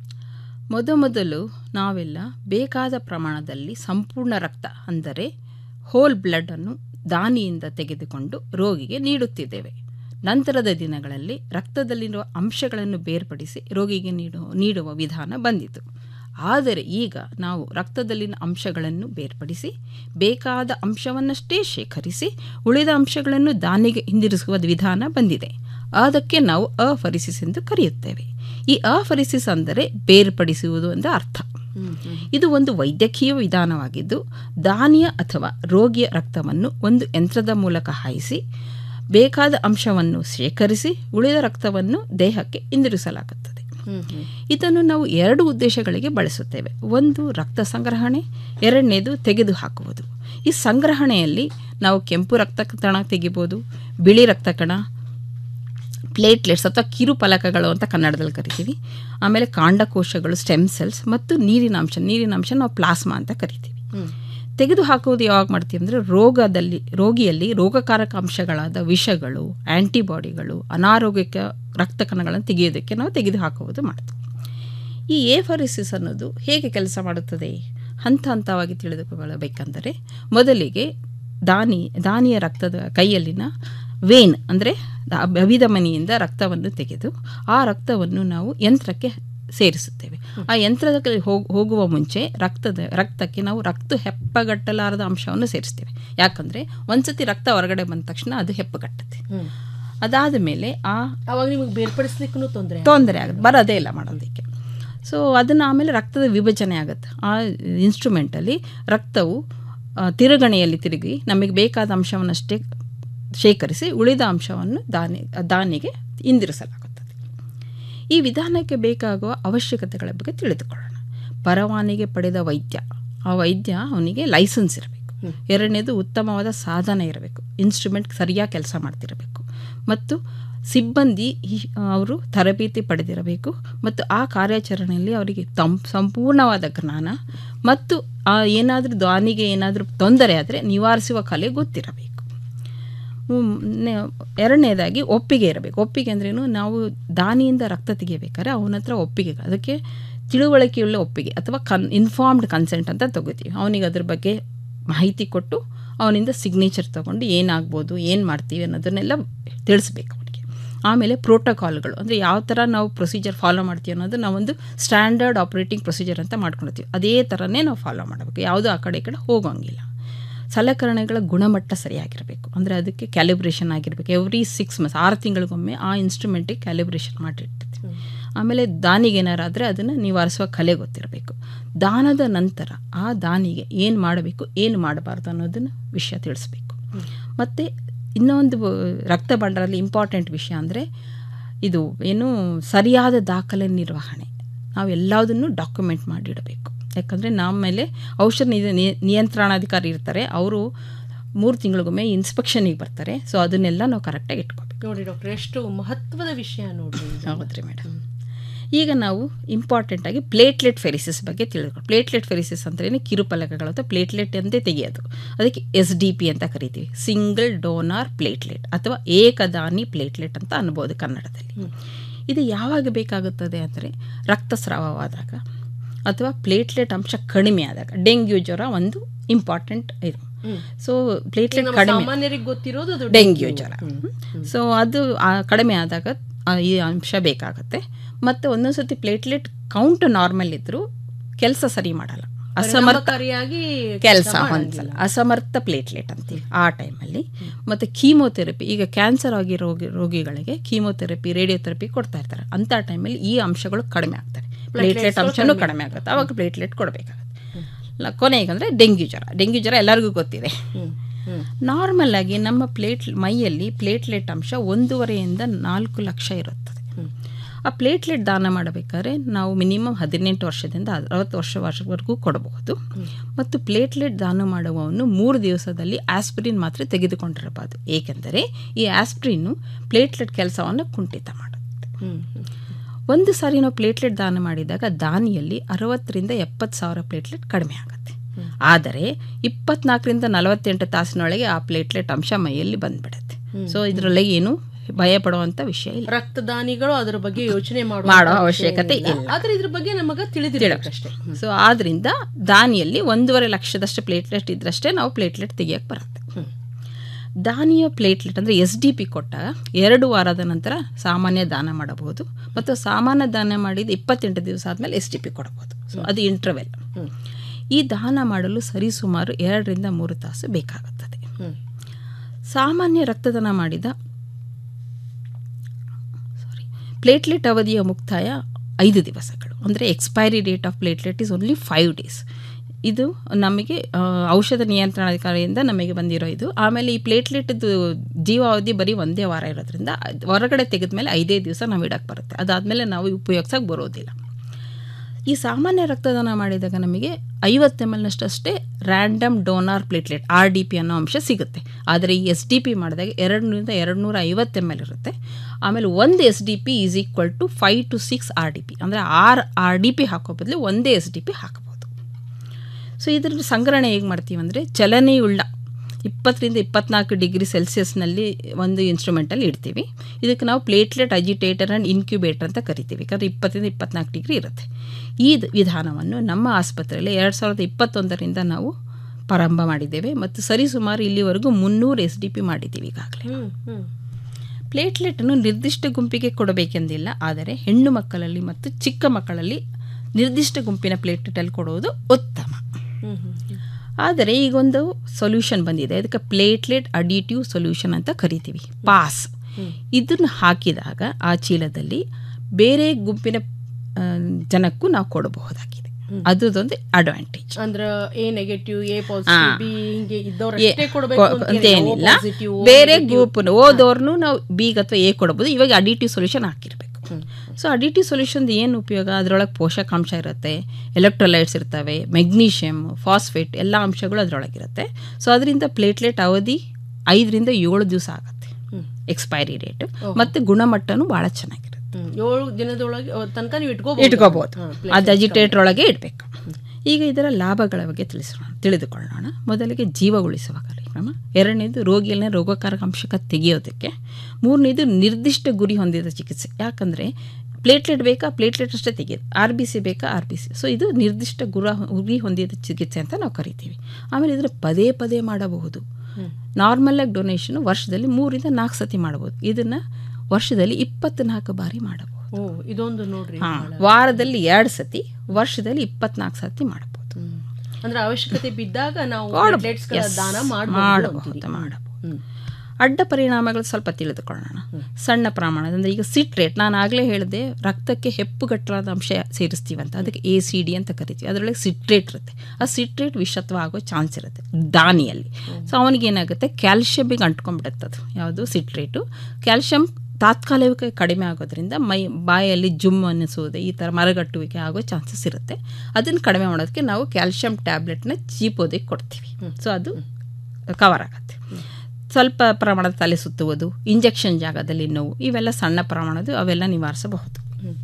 ಮೊದಮೊದಲು ನಾವೆಲ್ಲ ಬೇಕಾದ ಪ್ರಮಾಣದಲ್ಲಿ ಸಂಪೂರ್ಣ ರಕ್ತ ಅಂದರೆ ಹೋಲ್ ಬ್ಲಡನ್ನು ದಾನಿಯಿಂದ ತೆಗೆದುಕೊಂಡು ರೋಗಿಗೆ ನೀಡುತ್ತಿದ್ದೇವೆ ನಂತರದ ದಿನಗಳಲ್ಲಿ ರಕ್ತದಲ್ಲಿರುವ ಅಂಶಗಳನ್ನು ಬೇರ್ಪಡಿಸಿ ರೋಗಿಗೆ ನೀಡುವ ನೀಡುವ ವಿಧಾನ ಬಂದಿತು ಆದರೆ ಈಗ ನಾವು ರಕ್ತದಲ್ಲಿನ ಅಂಶಗಳನ್ನು ಬೇರ್ಪಡಿಸಿ ಬೇಕಾದ ಅಂಶವನ್ನಷ್ಟೇ ಶೇಖರಿಸಿ ಉಳಿದ ಅಂಶಗಳನ್ನು ದಾನಿಗೆ ಹಿಂದಿರಿಸುವ ವಿಧಾನ ಬಂದಿದೆ ಅದಕ್ಕೆ ನಾವು ಅಫರಿಸಿಸ್ ಎಂದು ಕರೆಯುತ್ತೇವೆ ಈ ಅಫರಿಸಿಸ್ ಅಂದರೆ ಬೇರ್ಪಡಿಸುವುದು ಎಂದು ಅರ್ಥ ಇದು ಒಂದು ವೈದ್ಯಕೀಯ ವಿಧಾನವಾಗಿದ್ದು ದಾನಿಯ ಅಥವಾ ರೋಗಿಯ ರಕ್ತವನ್ನು ಒಂದು ಯಂತ್ರದ ಮೂಲಕ ಹಾಯಿಸಿ ಬೇಕಾದ ಅಂಶವನ್ನು ಶೇಖರಿಸಿ ಉಳಿದ ರಕ್ತವನ್ನು ದೇಹಕ್ಕೆ ಹಿಂದಿರಿಸಲಾಗುತ್ತದೆ ಇದನ್ನು ನಾವು ಎರಡು ಉದ್ದೇಶಗಳಿಗೆ ಬಳಸುತ್ತೇವೆ ಒಂದು ರಕ್ತ ಸಂಗ್ರಹಣೆ ಎರಡನೇದು ತೆಗೆದುಹಾಕುವುದು ಈ ಸಂಗ್ರಹಣೆಯಲ್ಲಿ ನಾವು ಕೆಂಪು ರಕ್ತ ಕಣ ತೆಗಿಬೋದು ಬಿಳಿ ರಕ್ತ ಕಣ ಪ್ಲೇಟ್ಲೆಟ್ಸ್ ಅಥವಾ ಕಿರುಫಲಕಗಳು ಅಂತ ಕನ್ನಡದಲ್ಲಿ ಕರಿತೀವಿ ಆಮೇಲೆ ಕಾಂಡಕೋಶಗಳು ಸ್ಟೆಮ್ ಸೆಲ್ಸ್ ಮತ್ತು ನೀರಿನ ಅಂಶ ನೀರಿನ ಅಂಶ ನಾವು ಪ್ಲಾಸ್ಮಾ ಅಂತ ಕರಿತೀವಿ ತೆಗೆದು ಹಾಕುವುದು ಯಾವಾಗ ಮಾಡ್ತೀವಿ ಅಂದರೆ ರೋಗದಲ್ಲಿ ರೋಗಿಯಲ್ಲಿ ರೋಗಕಾರಕ ಅಂಶಗಳಾದ ವಿಷಗಳು ಆ್ಯಂಟಿಬಾಡಿಗಳು ಅನಾರೋಗ್ಯಕ ರಕ್ತ ಕಣಗಳನ್ನು ತೆಗೆಯೋದಕ್ಕೆ ನಾವು ತೆಗೆದು ಹಾಕುವುದು ಮಾಡ್ತೀವಿ ಈ ಏಫರಿಸಿಸ್ ಅನ್ನೋದು ಹೇಗೆ ಕೆಲಸ ಮಾಡುತ್ತದೆ ಹಂತ ಹಂತವಾಗಿ ತಿಳಿದುಕೊಳ್ಳಬೇಕೆಂದರೆ ಮೊದಲಿಗೆ ದಾನಿ ದಾನಿಯ ರಕ್ತದ ಕೈಯಲ್ಲಿನ ವೇನ್ ಅಂದರೆ ಅಭಿಧಮನಿಯಿಂದ ರಕ್ತವನ್ನು ತೆಗೆದು ಆ ರಕ್ತವನ್ನು ನಾವು ಯಂತ್ರಕ್ಕೆ ಸೇರಿಸುತ್ತೇವೆ ಆ ಯಂತ್ರದ ಕಡೆ ಹೋಗ್- ಹೋಗುವ ಮುಂಚೆ ರಕ್ತದ ರಕ್ತಕ್ಕೆ ನಾವು ರಕ್ತ ಹೆಪ್ಪಗಟ್ಟಲಾರದ ಅಂಶವನ್ನು ಸೇರಿಸ್ತೇವೆ ಯಾಕಂದರೆ ಒಂದ್ಸತಿ ರಕ್ತ ಹೊರಗಡೆ ಬಂದ ತಕ್ಷಣ ಅದು ಹೆಪ್ಪಗಟ್ಟುತ್ತೆ ಅದಾದ ಮೇಲೆ ಆ ಅವಾಗ ನಿಮಗೆ ಬೇರ್ಪಡಿಸ್ಲಿಕ್ಕೂ ತೊಂದರೆ ತೊಂದರೆ ಆಗುತ್ತೆ ಬರೋದೇ ಇಲ್ಲ ಮಾಡೋದಕ್ಕೆ ಸೊ ಅದನ್ನು ಆಮೇಲೆ ರಕ್ತದ ವಿಭಜನೆ ಆಗುತ್ತೆ ಆ ಇನ್ಸ್ಟ್ರೂಮೆಂಟಲ್ಲಿ ರಕ್ತವು ಆ, ತಿರುಗಣೆಯಲ್ಲಿ ತಿರುಗಿ ನಮಗೆ ಬೇಕಾದ ಅಂಶವನ್ನಷ್ಟೇ ಶೇಖರಿಸಿ ಉಳಿದ ಅಂಶವನ್ನು ದಾನಿ ದಾನಿಗೆ ಹಿಂದಿರಿಸಲಾಗುತ್ತದೆ ಈ ವಿಧಾನಕ್ಕೆ ಬೇಕಾಗುವ ಅವಶ್ಯಕತೆಗಳ ಬಗ್ಗೆ ತಿಳಿದುಕೊಳ್ಳೋಣ ಪರವಾನಗಿ ಪಡೆದ ವೈದ್ಯ ಆ ವೈದ್ಯ ಅವನಿಗೆ ಲೈಸೆನ್ಸ್ ಇರಬೇಕು ಎರಡನೇದು ಉತ್ತಮವಾದ ಸಾಧನ ಇರಬೇಕು ಇನ್ಸ್ಟ್ರೂಮೆಂಟ್ ಸರಿಯಾಗಿ ಕೆಲಸ ಮಾಡ್ತಿರಬೇಕು ಮತ್ತು ಸಿಬ್ಬಂದಿ ಈ- ಅವರು ತರಬೇತಿ ಪಡೆದಿರಬೇಕು ಮತ್ತು ಆ ಕಾರ್ಯಾಚರಣೆಯಲ್ಲಿ ಅವರಿಗೆ ತಂ ಸಂಪೂರ್ಣವಾದ ಜ್ಞಾನ ಮತ್ತು ಆ ಏನಾದರೂ ದಾನಿಗೆ ಏನಾದರೂ ತೊಂದರೆ ಆದರೆ ನಿವಾರಿಸುವ ಕಲೆ ಗೊತ್ತಿರಬೇಕು ಹ್ಮ್, ನೆ- ಎರಡನೇದಾಗಿ ಒಪ್ಪಿಗೆ ಇರಬೇಕು ಒಪ್ಪಿಗೆ ಅಂದ್ರೇನು ನಾವು ದಾನಿಯಿಂದ ರಕ್ತ ತೆಗಿಬೇಕಾದ್ರೆ ಅವನ ಹತ್ರ ಒಪ್ಪಿಗೆ ಅದಕ್ಕೆ ತಿಳುವಳಿಕೆಯುಳ್ಳ ಒಪ್ಪಿಗೆ ಅಥವಾ ಕನ್ ಇನ್ಫಾರ್ಮ್ಡ್ ಕನ್ಸೆಂಟ್ ಅಂತ ತಗೋತೀವಿ ಅವನಿಗೆ ಅದ್ರ ಬಗ್ಗೆ ಮಾಹಿತಿ ಕೊಟ್ಟು ಅವನಿಂದ ಸಿಗ್ನೇಚರ್ ತೊಗೊಂಡು ಏನಾಗ್ಬೋದು ಏನು ಮಾಡ್ತೀವಿ ಅನ್ನೋದನ್ನೆಲ್ಲ ತಿಳಿಸ್ಬೇಕು ಅವನಿಗೆ ಆಮೇಲೆ ಪ್ರೋಟೋಕಾಲ್ಗಳು ಅಂದರೆ ಯಾವ ಥರ ನಾವು ಪ್ರೊಸೀಜರ್ ಫಾಲೋ ಮಾಡ್ತೀವಿ ಅನ್ನೋದು ನಾವೊಂದು ಸ್ಟ್ಯಾಂಡರ್ಡ್ ಆಪ್ರೇಟಿಂಗ್ ಪ್ರೊಸೀಜರ್ ಅಂತ ಮಾಡ್ಕೊಳ್ತೀವಿ ಅದೇ ಥರನೇ ನಾವು ಫಾಲೋ ಮಾಡಬೇಕು ಯಾವುದೂ ಆ ಕಡೆ ಈ ಕಡೆ ಹೋಗೋಂಗಿಲ್ಲ ಸಲಕರಣೆಗಳ ಗುಣಮಟ್ಟ ಸರಿಯಾಗಿರಬೇಕು ಅಂದರೆ ಅದಕ್ಕೆ ಕ್ಯಾಲಿಬ್ರೇಷನ್ ಆಗಿರಬೇಕು ಎವ್ರಿ ಸಿಕ್ಸ್ ಮಂತ್ಸ್ ಆರು ತಿಂಗಳಿಗೊಮ್ಮೆ ಆ ಇನ್ಸ್ಟ್ರೂಮೆಂಟಿಗೆ ಕ್ಯಾಲಿಬ್ರೇಷನ್ ಮಾಡಿರ್ತೀವಿ ಆಮೇಲೆ ದಾನಿಗೆ ಏನಾರಾದರೆ ಅದನ್ನು ನಿವಾರಿಸುವ ಕಲೆ ಗೊತ್ತಿರಬೇಕು ದಾನದ ನಂತರ ಆ ದಾನಿಗೆ ಏನು ಮಾಡಬೇಕು ಏನು ಮಾಡಬಾರ್ದು ಅನ್ನೋದನ್ನು ವಿಷಯ ತಿಳಿಸ್ಬೇಕು ಮತ್ತು ಇನ್ನೊಂದು ರಕ್ತ ಭಂಡಾರಲ್ಲಿ ಇಂಪಾರ್ಟೆಂಟ್ ವಿಷಯ ಅಂದರೆ ಇದು ಏನು ಸರಿಯಾದ ದಾಖಲೆ ನಿರ್ವಹಣೆ ನಾವು ಎಲ್ಲದನ್ನು ಡಾಕ್ಯುಮೆಂಟ್ ಮಾಡಿಡಬೇಕು ಯಾಕಂದರೆ ನಮ್ಮ ಮೇಲೆ ಔಷಧ ನಿಯ- ನಿಯ- ನಿಯಂತ್ರಣಾಧಿಕಾರಿ ಇರ್ತಾರೆ ಅವರು ಮೂರು ತಿಂಗಳಿಗೊಮ್ಮೆ ಇನ್ಸ್ಪೆಕ್ಷನಿಗೆ ಬರ್ತಾರೆ ಸೊ ಅದನ್ನೆಲ್ಲ ನಾವು ಕರೆಕ್ಟಾಗಿ ಇಟ್ಕೋಬೇಕು ನೋಡಿ ಡಾಕ್ಟರ್ ಎಷ್ಟು ಮಹತ್ವದ ವಿಷಯ ನೋಡ್ರಿ ಇದು. ಹೌದ್ರಿ ಮೇಡಮ್ ಈಗ ನಾವು ಇಂಪಾರ್ಟೆಂಟಾಗಿ ಪ್ಲೇಟ್ಲೆಟ್ ಫೆರಿಸಿಸ್ ಬಗ್ಗೆ ತಿಳಿದುಕೊಂಡು ಪ್ಲೇಟ್ಲೆಟ್ ಫೆರಿಸಿಸ್ ಅಂದ್ರೆ ಕಿರುಪಲಕಗಳು ಅಥವಾ ಪ್ಲೇಟ್ಲೆಟ್ ಅಂದೇ ತೆಗೆಯೋದು ಅದಕ್ಕೆ ಎಸ್ ಡಿ ಪಿ ಅಂತ ಕರಿತೀವಿ ಸಿಂಗಲ್ ಡೋನಾರ್ ಪ್ಲೇಟ್ಲೆಟ್ ಅಥವಾ ಏಕದಾನಿ ಪ್ಲೇಟ್ಲೆಟ್ ಅಂತ ಅನ್ಬೋದು ಕನ್ನಡದಲ್ಲಿ ಇದು ಯಾವಾಗ ಬೇಕಾಗುತ್ತದೆ ಅಂದರೆ ರಕ್ತಸ್ರಾವವಾದಾಗ ಅಥವಾ ಪ್ಲೇಟ್ಲೆಟ್ ಅಂಶ ಕಡಿಮೆ ಆದಾಗ ಡೆಂಗ್ಯೂ ಜ್ವರ ಒಂದು ಇಂಪಾರ್ಟೆಂಟ್ ಇದು ಹ್ಮ್. ಸೊ ಪ್ಲೇಟ್ಲೆಟ್ ನಮ್ಮ ಕಡಿಮೆ ಸಾಮಾನ್ಯರಿಗೆ ಗೊತ್ತಿರೋದು ಅದು ಡೆಂಗ್ಯೂ ಡೆಂಗ್ಯೂ. ಜ್ವರ ಸೊ ಅದು ಆ ಕಡಿಮೆ ಆದಾಗ ಆ ಈ ಅಂಶ ಬೇಕಾಗುತ್ತೆ ಮತ್ತು ಒಂದೊಂದು ಸತಿ ಪ್ಲೇಟ್ಲೆಟ್ ಕೌಂಟ್ ನಾರ್ಮಲ್ ಇದ್ದರೂ ಕೆಲಸ ಸರಿ ಮಾಡಲ್ಲ ಅಸಮರ್ಥ ಪರಿಣಾಮಕಾರಿಯಾಗಿ ಕೆಲಸ ಕೆಲ್ಸ ಹೊಂದಿಸಲ್ಲ ಅಸಮರ್ಥ ಪ್ಲೇಟ್ಲೆಟ್ ಅಂತೀವಿ ಆ ಟೈಮಲ್ಲಿ ಮತ್ತು ಕೀಮೋಥೆರಪಿ ಈಗ ಕ್ಯಾನ್ಸರ್ ಆಗಿ ರೋಗಿ ರೋಗಿಗಳಿಗೆ ಕೀಮೋಥೆರಪಿ ರೇಡಿಯೋಥೆರಪಿ ಕೊಡ್ತಾ ಇರ್ತಾರೆ ಅಂಥ ಟೈಮಲ್ಲಿ ಈ ಅಂಶಗಳು ಕಡಿಮೆ ಆಗ್ತವೆ ಪ್ಲೇಟ್ಲೆಟ್ Platelets ಅಂಶನೂ ಕಡಿಮೆ ಕಡಿಮೆ ಆಗುತ್ತೆ ಅವಾಗ ಪ್ಲೇಟ್ಲೆಟ್ ಕೊಡಬೇಕಾಗುತ್ತೆ ಕೊನೆಗಂದರೆ ಡೆಂಗ್ಯೂ ಜ್ವರ ಡೆಂಗ್ಯೂ ಜ್ವರ ಎಲ್ಲರಿಗೂ ಗೊತ್ತಿದೆ ನಾರ್ಮಲ್ ಆಗಿ ನಮ್ಮ ಪ್ಲೇಟ್ ಮೈಯಲ್ಲಿ ಪ್ಲೇಟ್ಲೆಟ್ ಅಂಶ ಒಂದೂವರೆಯಿಂದ ನಾಲ್ಕು ಲಕ್ಷ ಇರುತ್ತದೆ ಆ ಪ್ಲೇಟ್ಲೆಟ್ ದಾನ ಮಾಡಬೇಕಾದ್ರೆ ನಾವು ಮಿನಿಮಮ್ ಹದಿನೆಂಟು ವರ್ಷದಿಂದ ಅರವತ್ತು ವರ್ಷ ವರ್ಷವರೆಗೂ ಕೊಡಬಹುದು ಮತ್ತು ಪ್ಲೇಟ್ಲೆಟ್ ದಾನ ಮಾಡುವವನು ಮೂರು ದಿವಸದಲ್ಲಿ ಆಸ್ಪಿರಿನ್ ಮಾತ್ರೆ ತೆಗೆದುಕೊಂಡಿರಬಾರ್ದು ಏಕೆಂದರೆ ಈ ಆಸ್ಪಿರಿನ್ನು ಪ್ಲೇಟ್ಲೆಟ್ ಕೆಲಸವನ್ನು ಕುಂಠಿತ ಮಾಡುತ್ತೆ ಒಂದು ಸಾರಿ ನಾವು ಪ್ಲೇಟ್ಲೆಟ್ ದಾನ ಮಾಡಿದಾಗ ದಾನಿಯಲ್ಲಿ ಅರವತ್ತರಿಂದ ಎಪ್ಪತ್ತು ಸಾವಿರ ಪ್ಲೇಟ್ಲೆಟ್ ಕಡಿಮೆ ಆಗುತ್ತೆ ಆದರೆ ಇಪ್ಪತ್ನಾಲ್ಕರಿಂದ ನಲವತ್ತೆಂಟು ತಾಸಿನೊಳಗೆ ಆ ಪ್ಲೇಟ್ಲೆಟ್ ಅಂಶ ಮೈಯಲ್ಲಿ ಬಂದ್ಬಿಡುತ್ತೆ ಸೊ ಇದರಲ್ಲಿ ಏನು ಭಯ ಪಡುವಂಥ ವಿಷಯ ಇಲ್ಲ ರಕ್ತದಾನಿಗಳು ಅದರ ಬಗ್ಗೆ ಯೋಚನೆ ಮಾಡುವ ಮಾಡೋ ಅವಶ್ಯಕತೆ ಇಲ್ಲ. ಆದ್ರೆ ಇದ್ರ ಬಗ್ಗೆ ನಮಗ ತಿಳಿದಿರಬೇಕಷ್ಟೇ ಸೊ ಆದ್ರಿಂದ ದಾನಿಯಲ್ಲಿ ಒಂದೂವರೆ ಲಕ್ಷದಷ್ಟು ಪ್ಲೇಟ್ಲೆಟ್ ಇದ್ರಷ್ಟೇ ನಾವು ಪ್ಲೇಟ್ಲೆಟ್ ತೆಗಿಯಕ್ಕೆ ಬರುತ್ತೆ ದಾನಿಯ ಪ್ಲೇಟ್ಲೆಟ್ ಅಂದರೆ ಎಸ್ ಡಿ ಪಿ ಕೊಟ್ಟಾಗ ಎರಡು ವಾರದ ನಂತರ ಸಾಮಾನ್ಯ ದಾನ ಮಾಡಬಹುದು ಮತ್ತು ಸಾಮಾನ್ಯ ದಾನ ಮಾಡಿದ ಇಪ್ಪತ್ತೆಂಟು ದಿವಸ ಆದಮೇಲೆ ಎಸ್ ಡಿ ಪಿ ಕೊಡಬಹುದು ಸೊ ಅದು ಇಂಟರ್ವೆಲ್ ಈ ದಾನ ಮಾಡಲು ಸರಿಸುಮಾರು ಎರಡರಿಂದ ಮೂರು ತಾಸು ಬೇಕಾಗುತ್ತದೆ ಸಾಮಾನ್ಯ ರಕ್ತದಾನ ಮಾಡಿದ ಸಾರಿ ಪ್ಲೇಟ್ಲೆಟ್ ಅವಧಿಯ ಮುಕ್ತಾಯ ಐದು ದಿವಸಗಳು ಅಂದರೆ expiry date of platelet is only five days ಇದು ನಮಗೆ ಆ, ಔಷಧ ನಿಯಂತ್ರಣಾಧಿಕಾರಿಯಿಂದ ನಮಗೆ ಬಂದಿರೋ ಇದು ಆಮೇಲೆ ಈ ಪ್ಲೇಟ್ಲೆಟ್ದು ಜೀವಾವಧಿ ಬರೀ ಒಂದೇ ವಾರ ಇರೋದ್ರಿಂದ ಅದ್ ಹೊರಗಡೆ ತೆಗೆದ ಮೇಲೆ ಐದೇ ದಿವಸ ನಾವು ಇಡಕ್ಕೆ ಬರುತ್ತೆ ಅದಾದಮೇಲೆ ನಾವು ಉಪಯೋಗಿಸೋಕೆ ಬರೋದಿಲ್ಲ ಈ ಸಾಮಾನ್ಯ ರಕ್ತದಾನ ಮಾಡಿದಾಗ ನಮಗೆ ಐವತ್ತು ಎಮ್ ಎಲ್ನಷ್ಟಷ್ಟೇ random donor platelet R D P ಅನ್ನೋ ಅಂಶ ಸಿಗುತ್ತೆ ಆದರೆ ಈ ಎಸ್ ಡಿ ಪಿ ಮಾಡಿದಾಗ ಎರಡುನೂರಿಂದ ಎರಡು ನೂರ ಐವತ್ತು ಎಮ್ ಎಲ್ ಇರುತ್ತೆ ಆಮೇಲೆ ಒಂದು S D P is equal to five to six R D P ಅಂದರೆ ಆರು ಆರ್ ಡಿ ಪಿ ಹಾಕೋ ಬದಲು ಒಂದೇ ಎಸ್ ಡಿ ಪಿ ಹಾಕಬಹುದು ಸೊ ಇದರ ಸಂಗ್ರಹಣೆ ಹೇಗೆ ಮಾಡ್ತೀವಿ ಅಂದರೆ ಚಲನೆಯುಳ್ಳ ಇಪ್ಪತ್ತರಿಂದ ಇಪ್ಪತ್ನಾಲ್ಕು ಡಿಗ್ರಿ ಸೆಲ್ಸಿಯಸ್ನಲ್ಲಿ ಒಂದು ಇನ್ಸ್ಟ್ರೂಮೆಂಟಲ್ಲಿ ಇಡ್ತೀವಿ ಇದಕ್ಕೆ ನಾವು ಪ್ಲೇಟ್ಲೆಟ್ ಅಜಿಟೇಟರ್ ಆ್ಯಂಡ್ ಇನ್ಕ್ಯುಬೇಟರ್ ಅಂತ ಕರಿತೀವಿ ಯಾಕಂದರೆ ಇಪ್ಪತ್ತರಿಂದ ಇಪ್ಪತ್ನಾಲ್ಕು ಡಿಗ್ರಿ ಇರುತ್ತೆ ಈ ದ್- ವಿಧಾನವನ್ನು ನಮ್ಮ ಆಸ್ಪತ್ರೆಯಲ್ಲಿ ಎರಡು ಸಾವಿರದ ಇಪ್ಪತ್ತೊಂದರಿಂದ ನಾವು ಪ್ರಾರಂಭ ಮಾಡಿದ್ದೇವೆ ಮತ್ತು ಸರಿಸುಮಾರು ಇಲ್ಲಿವರೆಗೂ ಮುನ್ನೂರು ಎಸ್ ಡಿ ಪಿ ಮಾಡಿದ್ದೀವಿ ಈಗಾಗಲೇ ಪ್ಲೇಟ್ಲೆಟನ್ನು ನಿರ್ದಿಷ್ಟ ಗುಂಪಿಗೆ ಕೊಡಬೇಕೆಂದಿಲ್ಲ ಆದರೆ ಹೆಣ್ಣು ಮಕ್ಕಳಲ್ಲಿ ಮತ್ತು ಚಿಕ್ಕ ಮಕ್ಕಳಲ್ಲಿ ನಿರ್ದಿಷ್ಟ ಗುಂಪಿನ ಪ್ಲೇಟ್ಲೆಟಲ್ಲಿ ಕೊಡುವುದು ಉತ್ತಮ ಆದರೆ ಈಗೊಂದು ಸೊಲ್ಯೂಷನ್ ಬಂದಿದೆ ಅದಕ್ಕೆ ಪ್ಲೇಟ್ಲೆಟ್ ಅಡಿಟಿವ್ ಸೊಲ್ಯೂಷನ್ ಅಂತ ಕರಿತೀವಿ ಪಾಸ್ ಇದನ್ನು ಹಾಕಿದಾಗ ಆ ಚೀಲದಲ್ಲಿ ಬೇರೆ ಗುಂಪಿನ ಆ, ಜನಕ್ಕೂ ನಾವು ಕೊಡಬಹುದಾಗಿದೆ ಅದೊಂದು ಅಡ್ವಾಂಟೇಜ್ ಅಂದ್ರ ಎ ನೆಗೆಟಿವ್ ಎ ಹಾ. ಪಾಸಿಟಿವ್ ಬಿ ಹಿಂಗೆ ಇದ್ದವ್ರಷ್ಟೇ ಏ- ಕೊಡಬೇಕು ಕೊ- ಅಂತ ಅಂತೇನಿಲ್ಲ ಪಾಸಿಟಿವ್ ಬೇರೆ ಗ್ರೂಪ್ ಓದೋರ್ನು ನಾವು ಬಿಗ್ ಅಥವಾ ಎ ಕೊಡಬಹುದು ಇವಾಗ ಅಡಿಟಿವ್ ಸೊಲ್ಯೂಷನ್ ಹಾಕಿರ್ಬೇಕು ಸೊ ಅಡಿಟಿವ್ ಸೊಲ್ಯೂಷನ್ ಏನು ಉಪಯೋಗ ಅದರೊಳಗೆ ಪೋಷಕಾಂಶ ಇರುತ್ತೆ ಎಲೆಕ್ಟ್ರೋಲೈಟ್ಸ್ ಇರ್ತವೆ ಮೆಗ್ನೀಷಿಯಮ್ ಫಾಸ್ಫೇಟ್ ಎಲ್ಲ ಅಂಶಗಳು ಅದರೊಳಗಿರುತ್ತೆ ಸೊ ಅದರಿಂದ ಪ್ಲೇಟ್ಲೆಟ್ ಅವಧಿ ಐದರಿಂದ ಏಳು ದಿವಸ ಆಗುತ್ತೆ ಎಕ್ಸ್ಪೈರಿ ಡೇಟ್ ಮತ್ತು ಗುಣಮಟ್ಟನೂ ಭಾಳ ಚೆನ್ನಾಗಿರುತ್ತೆ ಹ್ಮ್. ಏಳು ದಿನದೊಳಗೆ ಅಹ್, ತನಕ ನೀವು ಇಟ್ಕೋಬಹುದು ಇಟ್ಕೋಬಹುದು ಅದು ಅಜಿಟೇಟರ್ ಒಳಗೆ ಇಡಬೇಕು ಈಗ ಇದರ ಲಾಭಗಳ ಬಗ್ಗೆ ತಿಳಿಸೋಣ ತಿಳಿದುಕೊಳ್ಳೋಣ ಮೊದಲಿಗೆ ಜೀವ ಉಳಿಸುವ ಕಾರ್ಯಕ್ರಮ ಎರಡನೇದು ರೋಗಿಯಲ್ಲಿನ ರೋಗಕಾರಕ ಅಂಶಕ ತೆಗೆಯೋದಕ್ಕೆ ಮೂರನೇದು ನಿರ್ದಿಷ್ಟ ಗುರಿ ಹೊಂದಿದ ಚಿಕಿತ್ಸೆ ಯಾಕಂದರೆ ಪ್ಲೇಟ್ಲೆಟ್ ಬೇಕಾ ಪ್ಲೇಟ್ಲೆಟ್ ಅಷ್ಟೇ ತೆಗೆಯೋದು ಆರ್ ಬಿ ಸಿ ಬೇಕಾ ಆರ್ ಬಿ ಸಿ ಸೊ ಇದು ನಿರ್ದಿಷ್ಟ ಗುರ ಗುರಿ ಹೊಂದಿದ ಚಿಕಿತ್ಸೆ ಅಂತ ನಾವು ಕರಿತೀವಿ ಆಮೇಲೆ ಇದರ ಪದೇ ಪದೇ ಮಾಡಬಹುದು ನಾರ್ಮಲಾಗಿ ಡೊನೇಷನ್ ವರ್ಷದಲ್ಲಿ ಮೂರಿಂದ ನಾಲ್ಕು ಸತಿ ಮಾಡಬಹುದು ಇದನ್ನು ವರ್ಷದಲ್ಲಿ ಇಪ್ಪತ್ನಾಲ್ಕು ಬಾರಿ ಮಾಡಬಹುದು ಓ ಇದೊಂದು ನೋಡ್ರಿ ಹಾ, ವಾರದಲ್ಲಿ ಎರಡು ಸತಿ ವರ್ಷದಲ್ಲಿ ಇಪ್ಪತ್ನಾಲ್ಕು ಸತಿ ಮಾಡಬಹುದು ಅಂದ್ರೆ ಅವಶ್ಯಕತೆ ಬಿದ್ದಾಗ ನಾವು ಮಾಡಬಹುದು. platelets ಗಳ Yes. ದಾನ ಮಾಡಬಹುದು ಮಾಡಬಹುದು ಮಾಡಬಹುದು ಅಡ್ಡ ಪರಿಣಾಮಗಳು ಸ್ವಲ್ಪ ತಿಳಿದುಕೊಳ್ಳೋಣ ಸಣ್ಣ ಪ್ರಮಾಣದ ಅಂದರೆ ಈಗ ಸಿಟ್ರೇಟ್ ನಾನು ಆಗಲೇ ಹೇಳಿದೆ ರಕ್ತಕ್ಕೆ ಹೆಪ್ಪುಗಟ್ಟಲಾದ ಅಂಶ ಸೇರಿಸ್ತೀವಂತ ಅದಕ್ಕೆ ಎ ಸಿ ಡಿ ಅಂತ ಕರಿತೀವಿ ಅದರೊಳಗೆ ಸಿಟ್ರೇಟ್ ಇರುತ್ತೆ ಆ ಸಿಟ್ರೇಟ್ ವಿಷತ್ವ ಆಗೋ ಚಾನ್ಸ್ ಇರುತ್ತೆ ದಾನಿಯಲ್ಲಿ ಸೊ ಅವನಿಗೆ ಏನಾಗುತ್ತೆ ಕ್ಯಾಲ್ಶಿಯಮಿಗೆ ಅಂಟ್ಕೊಂಡ್ಬಿಡುತ್ತೆ ಅದು ಯಾವುದು ಸಿಟ್ರೇಟು ಕ್ಯಾಲ್ಶಿಯಂ ತಾತ್ಕಾಲಿಕ ಕಡಿಮೆ ಆಗೋದ್ರಿಂದ ಮೈ ಬಾಯಲ್ಲಿ ಜುಮ್ ಅನ್ನಿಸೋದು ಈ ಥರ ಮರಗಟ್ಟುವಿಕೆ ಆಗೋ ಚಾನ್ಸಸ್ ಇರುತ್ತೆ ಅದನ್ನು ಕಡಿಮೆ ಮಾಡೋದಕ್ಕೆ ನಾವು ಕ್ಯಾಲ್ಶಿಯಂ ಟ್ಯಾಬ್ಲೆಟ್ನ ಚೀಪೋದಕ್ಕೆ ಕೊಡ್ತೀವಿ ಸೊ ಅದು ಕವರ್ ಆಗುತ್ತೆ ಸ್ವಲ್ಪ ಪ್ರಮಾಣದ ತಲೆ ಸುತ್ತುವುದು ಇಂಜೆಕ್ಷನ್ ಜಾಗದಲ್ಲಿ ನೋವು ಇವೆಲ್ಲ ಸಣ್ಣ ಪ್ರಮಾಣದ ಅವೆಲ್ಲ ನಿವಾರಿಸಬಹುದು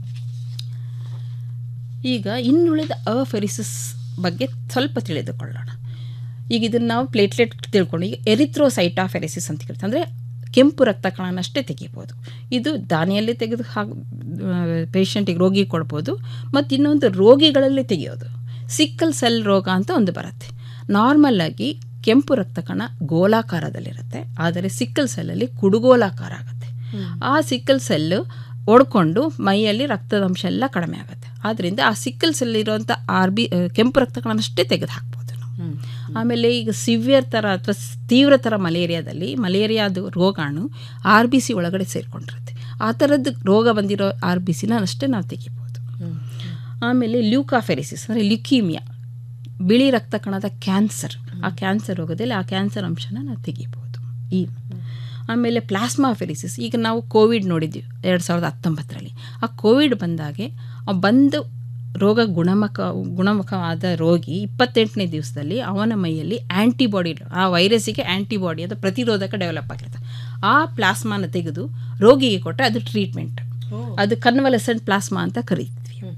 ಈಗ ಇನ್ನುಳಿದ ಅಫೆರಿಸಿಸ್ ಬಗ್ಗೆ ಸ್ವಲ್ಪ ತಿಳಿದುಕೊಳ್ಳೋಣ ಈಗ ಇದನ್ನು ನಾವು ಪ್ಲೇಟ್ಲೆಟ್ ತಿಳ್ಕೊಂಡು ಈಗ ಎರಿಥ್ರೋಸೈಟಾಫೆರಿಸಿಸ್ ಅಂತ ಕರಿತೀವಿ ಅಂದರೆ ಕೆಂಪು ರಕ್ತ ಕಣನಷ್ಟೇ ತೆಗಿಬೋದು ಇದು ದಾನಿಯಲ್ಲಿ ತೆಗೆದು ಹಾಕಿ ಪೇಷಂಟಿಗೆ ರೋಗಿ ಕೊಡ್ಬೋದು ಮತ್ತು ಇನ್ನೊಂದು ರೋಗಿಗಳಲ್ಲಿ ತೆಗೆಯೋದು ಸಿಕ್ಕಲ್ ಸೆಲ್ ರೋಗ ಅಂತ ಒಂದು ಬರುತ್ತೆ ನಾರ್ಮಲ್ಲಾಗಿ ಕೆಂಪು ರಕ್ತ ಕಣ ಗೋಲಾಕಾರದಲ್ಲಿರುತ್ತೆ ಆದರೆ ಸಿಕ್ಕಲ್ ಸೆಲ್ಲಲ್ಲಿ ಕುಡುಗೋಲಾಕಾರ ಆಗುತ್ತೆ ಆ ಸಿಕ್ಕಲ್ ಸೆಲ್ಲು ಒಡ್ಕೊಂಡು ಮೈಯಲ್ಲಿ ರಕ್ತದ ಅಂಶ ಎಲ್ಲ ಕಡಿಮೆ ಆಗುತ್ತೆ ಆದ್ದರಿಂದ ಆ ಸಿಕ್ಕಲ್ ಸೆಲ್ ಇರುವಂಥ ಆರ್ ಬಿ ಕೆಂಪು ರಕ್ತ ಕಣನಷ್ಟೇ ತೆಗೆದು ಹಾಕ್ಬೋದು ನಾವು ಆಮೇಲೆ ಈಗ ಸಿವಿಯರ್ ಥರ ಅಥವಾ ತೀವ್ರ ಥರ ಮಲೇರಿಯಾದಲ್ಲಿ ಮಲೇರಿಯಾದ ರೋಗಾಣು ಆರ್ ಬಿ ಸಿ ಒಳಗಡೆ ಸೇರಿಕೊಂಡಿರುತ್ತೆ ಆ ಥರದ್ದು ರೋಗ ಬಂದಿರೋ ಆರ್ ಬಿ ಸಿನ ಅಷ್ಟೇ ನಾವು ತೆಗಿಬೋದು ಆಮೇಲೆ ಲ್ಯೂಕಾಫೆರಿಸಿಸ್ ಅಂದರೆ ಲ್ಯುಕೀಮಿಯಾ ಬಿಳಿ ರಕ್ತ ಕಣದ ಕ್ಯಾನ್ಸರ್ ಆ ಕ್ಯಾನ್ಸರ್ ರೋಗದಲ್ಲಿ ಆ ಕ್ಯಾನ್ಸರ್ ಅಂಶನ ನಾವು ತೆಗಿಬೋದು ಈ ಆಮೇಲೆ ಪ್ಲಾಸ್ಮಾ ಫೆರಿಸಿಸ್ ಈಗ ನಾವು ಕೋವಿಡ್ ನೋಡಿದ್ವಿ ಎರಡು ಸಾವಿರದ ಹತ್ತೊಂಬತ್ತರಲ್ಲಿ ಆ ಕೋವಿಡ್ ಬಂದಾಗೆ ಆ ಬಂದು ರೋಗ ಗುಣಮುಖ ಗುಣಮುಖವಾದ ರೋಗಿ ಇಪ್ಪತ್ತೆಂಟನೇ ದಿವಸದಲ್ಲಿ ಅವನ ಮೈಯಲ್ಲಿ ಆ್ಯಂಟಿಬಾಡಿ ಆ ವೈರಸ್ಸಿಗೆ ಆ್ಯಂಟಿಬಾಡಿ ಅದು ಪ್ರತಿರೋಧಕ ಡೆವಲಪ್ ಆಗಿರುತ್ತೆ ಆ ಪ್ಲಾಸ್ಮಾನ ತೆಗೆದು ರೋಗಿಗೆ ಕೊಟ್ಟರೆ ಅದು ಟ್ರೀಟ್ಮೆಂಟ್ ಅದು ಕನ್ವಲೆಸೆಂಟ್ ಪ್ಲಾಸ್ಮಾ ಅಂತ ಕರೀತೀವಿ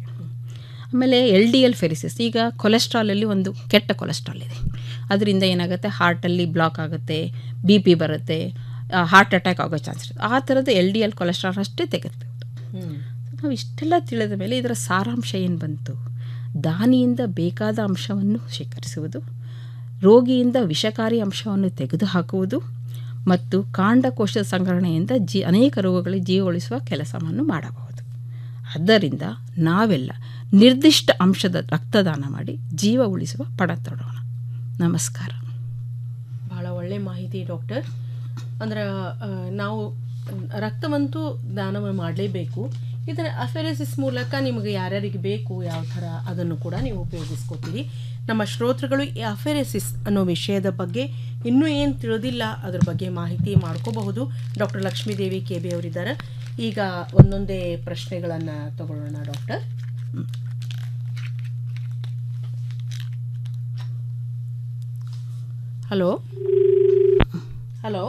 ಆಮೇಲೆ ಎಲ್ ಡಿ ಎಲ್ ಫೆರಿಸಿಸ್ ಈಗ ಕೊಲೆಸ್ಟ್ರಾಲಲ್ಲಿ ಒಂದು ಕೆಟ್ಟ ಕೊಲೆಸ್ಟ್ರಾಲ್ ಇದೆ ಅದರಿಂದ ಏನಾಗುತ್ತೆ ಹಾರ್ಟಲ್ಲಿ ಬ್ಲಾಕ್ ಆಗುತ್ತೆ ಬಿ ಪಿ ಬರುತ್ತೆ ಹಾರ್ಟ್ ಅಟ್ಯಾಕ್ ಆಗೋ ಚಾನ್ಸ್ ಇರುತ್ತೆ ಆ ಥರದ ಎಲ್ ಡಿ ಎಲ್ ಕೊಲೆಸ್ಟ್ರಾಲ್ ಅಷ್ಟೇ ತೆಗೆದ್ಬೋದು ನಾವು ಇಷ್ಟೆಲ್ಲ ತಿಳಿದ ಮೇಲೆ ಇದರ ಸಾರಾಂಶ ಏನು ಬಂತು ದಾನಿಯಿಂದ ಬೇಕಾದ ಅಂಶವನ್ನು ಶೇಖರಿಸುವುದು ರೋಗಿಯಿಂದ ವಿಷಕಾರಿ ಅಂಶವನ್ನು ತೆಗೆದುಹಾಕುವುದು ಮತ್ತು ಕಾಂಡಕೋಶದ ಸಂಗ್ರಹಣೆಯಿಂದ ಜಿ ಅನೇಕ ರೋಗಗಳಿಗೆ ಜೀವ ಉಳಿಸುವ ಕೆಲಸವನ್ನು ಮಾಡಬಹುದು ಆದ್ದರಿಂದ ನಾವೆಲ್ಲ ನಿರ್ದಿಷ್ಟ ಅಂಶದ ರಕ್ತದಾನ ಮಾಡಿ ಜೀವ ಉಳಿಸುವ ಪಣ ತೊಡೋಣ ನಮಸ್ಕಾರ ಬಹಳ ಒಳ್ಳೆ ಮಾಹಿತಿ ಡಾಕ್ಟರ್ ಅಂದ್ರೆ ಆ, ನಾವು ರಕ್ತವಂತೂ ದಾನ ಮಾಡಲೇಬೇಕು ಇದರ ಅಫೆರೆಸಿಸ್ ಮೂಲಕ ನಿಮಗೆ ಯಾರ್ಯಾರಿಗೆ ಬೇಕು ಯಾವ ಥರ ಅದನ್ನು ಕೂಡ ನೀವು ಉಪಯೋಗಿಸ್ಕೋತೀರಿ ನಮ್ಮ ಶ್ರೋತೃಗಳು ಈ ಅಫೆರೆಸಿಸ್ ಅನ್ನೋ ವಿಷಯದ ಬಗ್ಗೆ ಇನ್ನೂ ಏನು ತಿಳಿದಿಲ್ಲ ಅದ್ರ ಬಗ್ಗೆ ಮಾಹಿತಿ ಮಾಡ್ಕೋಬಹುದು ಡಾಕ್ಟರ್ ಲಕ್ಷ್ಮೀದೇವಿ ಕೆ ಬಿ ಅವರಿದ್ದಾರೆ ಈಗ ಒಂದೊಂದೇ ಪ್ರಶ್ನೆಗಳನ್ನು ತಗೊಳ್ಳೋಣ ಡಾಕ್ಟರ್ ಹಲೋ ಹಲೋ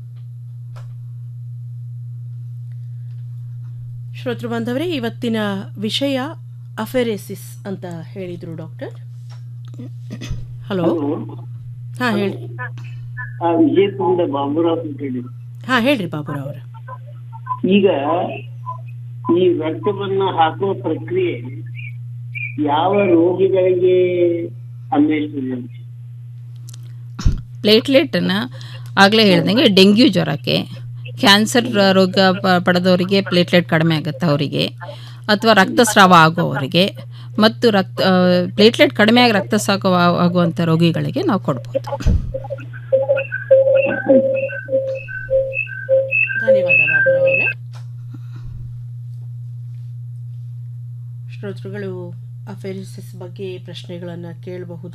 ಶ್ರೋತೃ ಬಾಂಧವರೇ ಇವತ್ತಿನ ವಿಷಯ ಅಫೆರೆಸಿಸ್ ಅಂತ ಹೇಳಿದರು ಡಾಕ್ಟರ್ ಹಲೋ ಹಾಂ ಹೇಳಿ ವಿಜಯಪುರದ ಬಾಬುರಾವ್ ಅಂತ ಹೇಳಿ ಹಾಂ ಹೇಳ್ರಿ ಬಾಬುರಾವ್ ಅವರು ಈಗ ಈ ರಕ್ತವನ್ನ ಹಾಕುವ ಪ್ರಕ್ರಿಯೆ ಯಾವ ರೋಗಿಗಳಿಗೆ ಅನ್ವಯಿಸ್ತದೆ ಅಂತ ಪ್ಲೇಟ್ಲೆಟನ್ನು ಆಗಲೇ ಹೇಳ್ದಂಗೆ ಡೆಂಗ್ಯೂ ಜ್ವರಕ್ಕೆ ಕ್ಯಾನ್ಸರ್ ರೋಗ ಪ- ಪಡೆದವರಿಗೆ ಪ್ಲೇಟ್ಲೆಟ್ ಕಡಿಮೆ ಆಗುತ್ತೆ ಅವರಿಗೆ ಅಥವಾ ರಕ್ತಸ್ರಾವ ಆಗೋವರಿಗೆ ಮತ್ತು ರಕ್ತ ಪ್ಲೇಟ್ಲೆಟ್ ಕಡಿಮೆ ಆಗಿ ರಕ್ತಸ್ರಾವ ಆಗುವಂಥ ರೋಗಿಗಳಿಗೆ ನಾವು ಕೊಡ್ಬೋದು ಧನ್ಯವಾದ ಬಾಬುರಾವ್ ಅವರೇ ಶ್ರೋತೃಗಳು ಅಫೆರಿಸಿಸ್ ಬಗ್ಗೆ ಪ್ರಶ್ನೆಗಳನ್ನು ಕೇಳಬಹುದು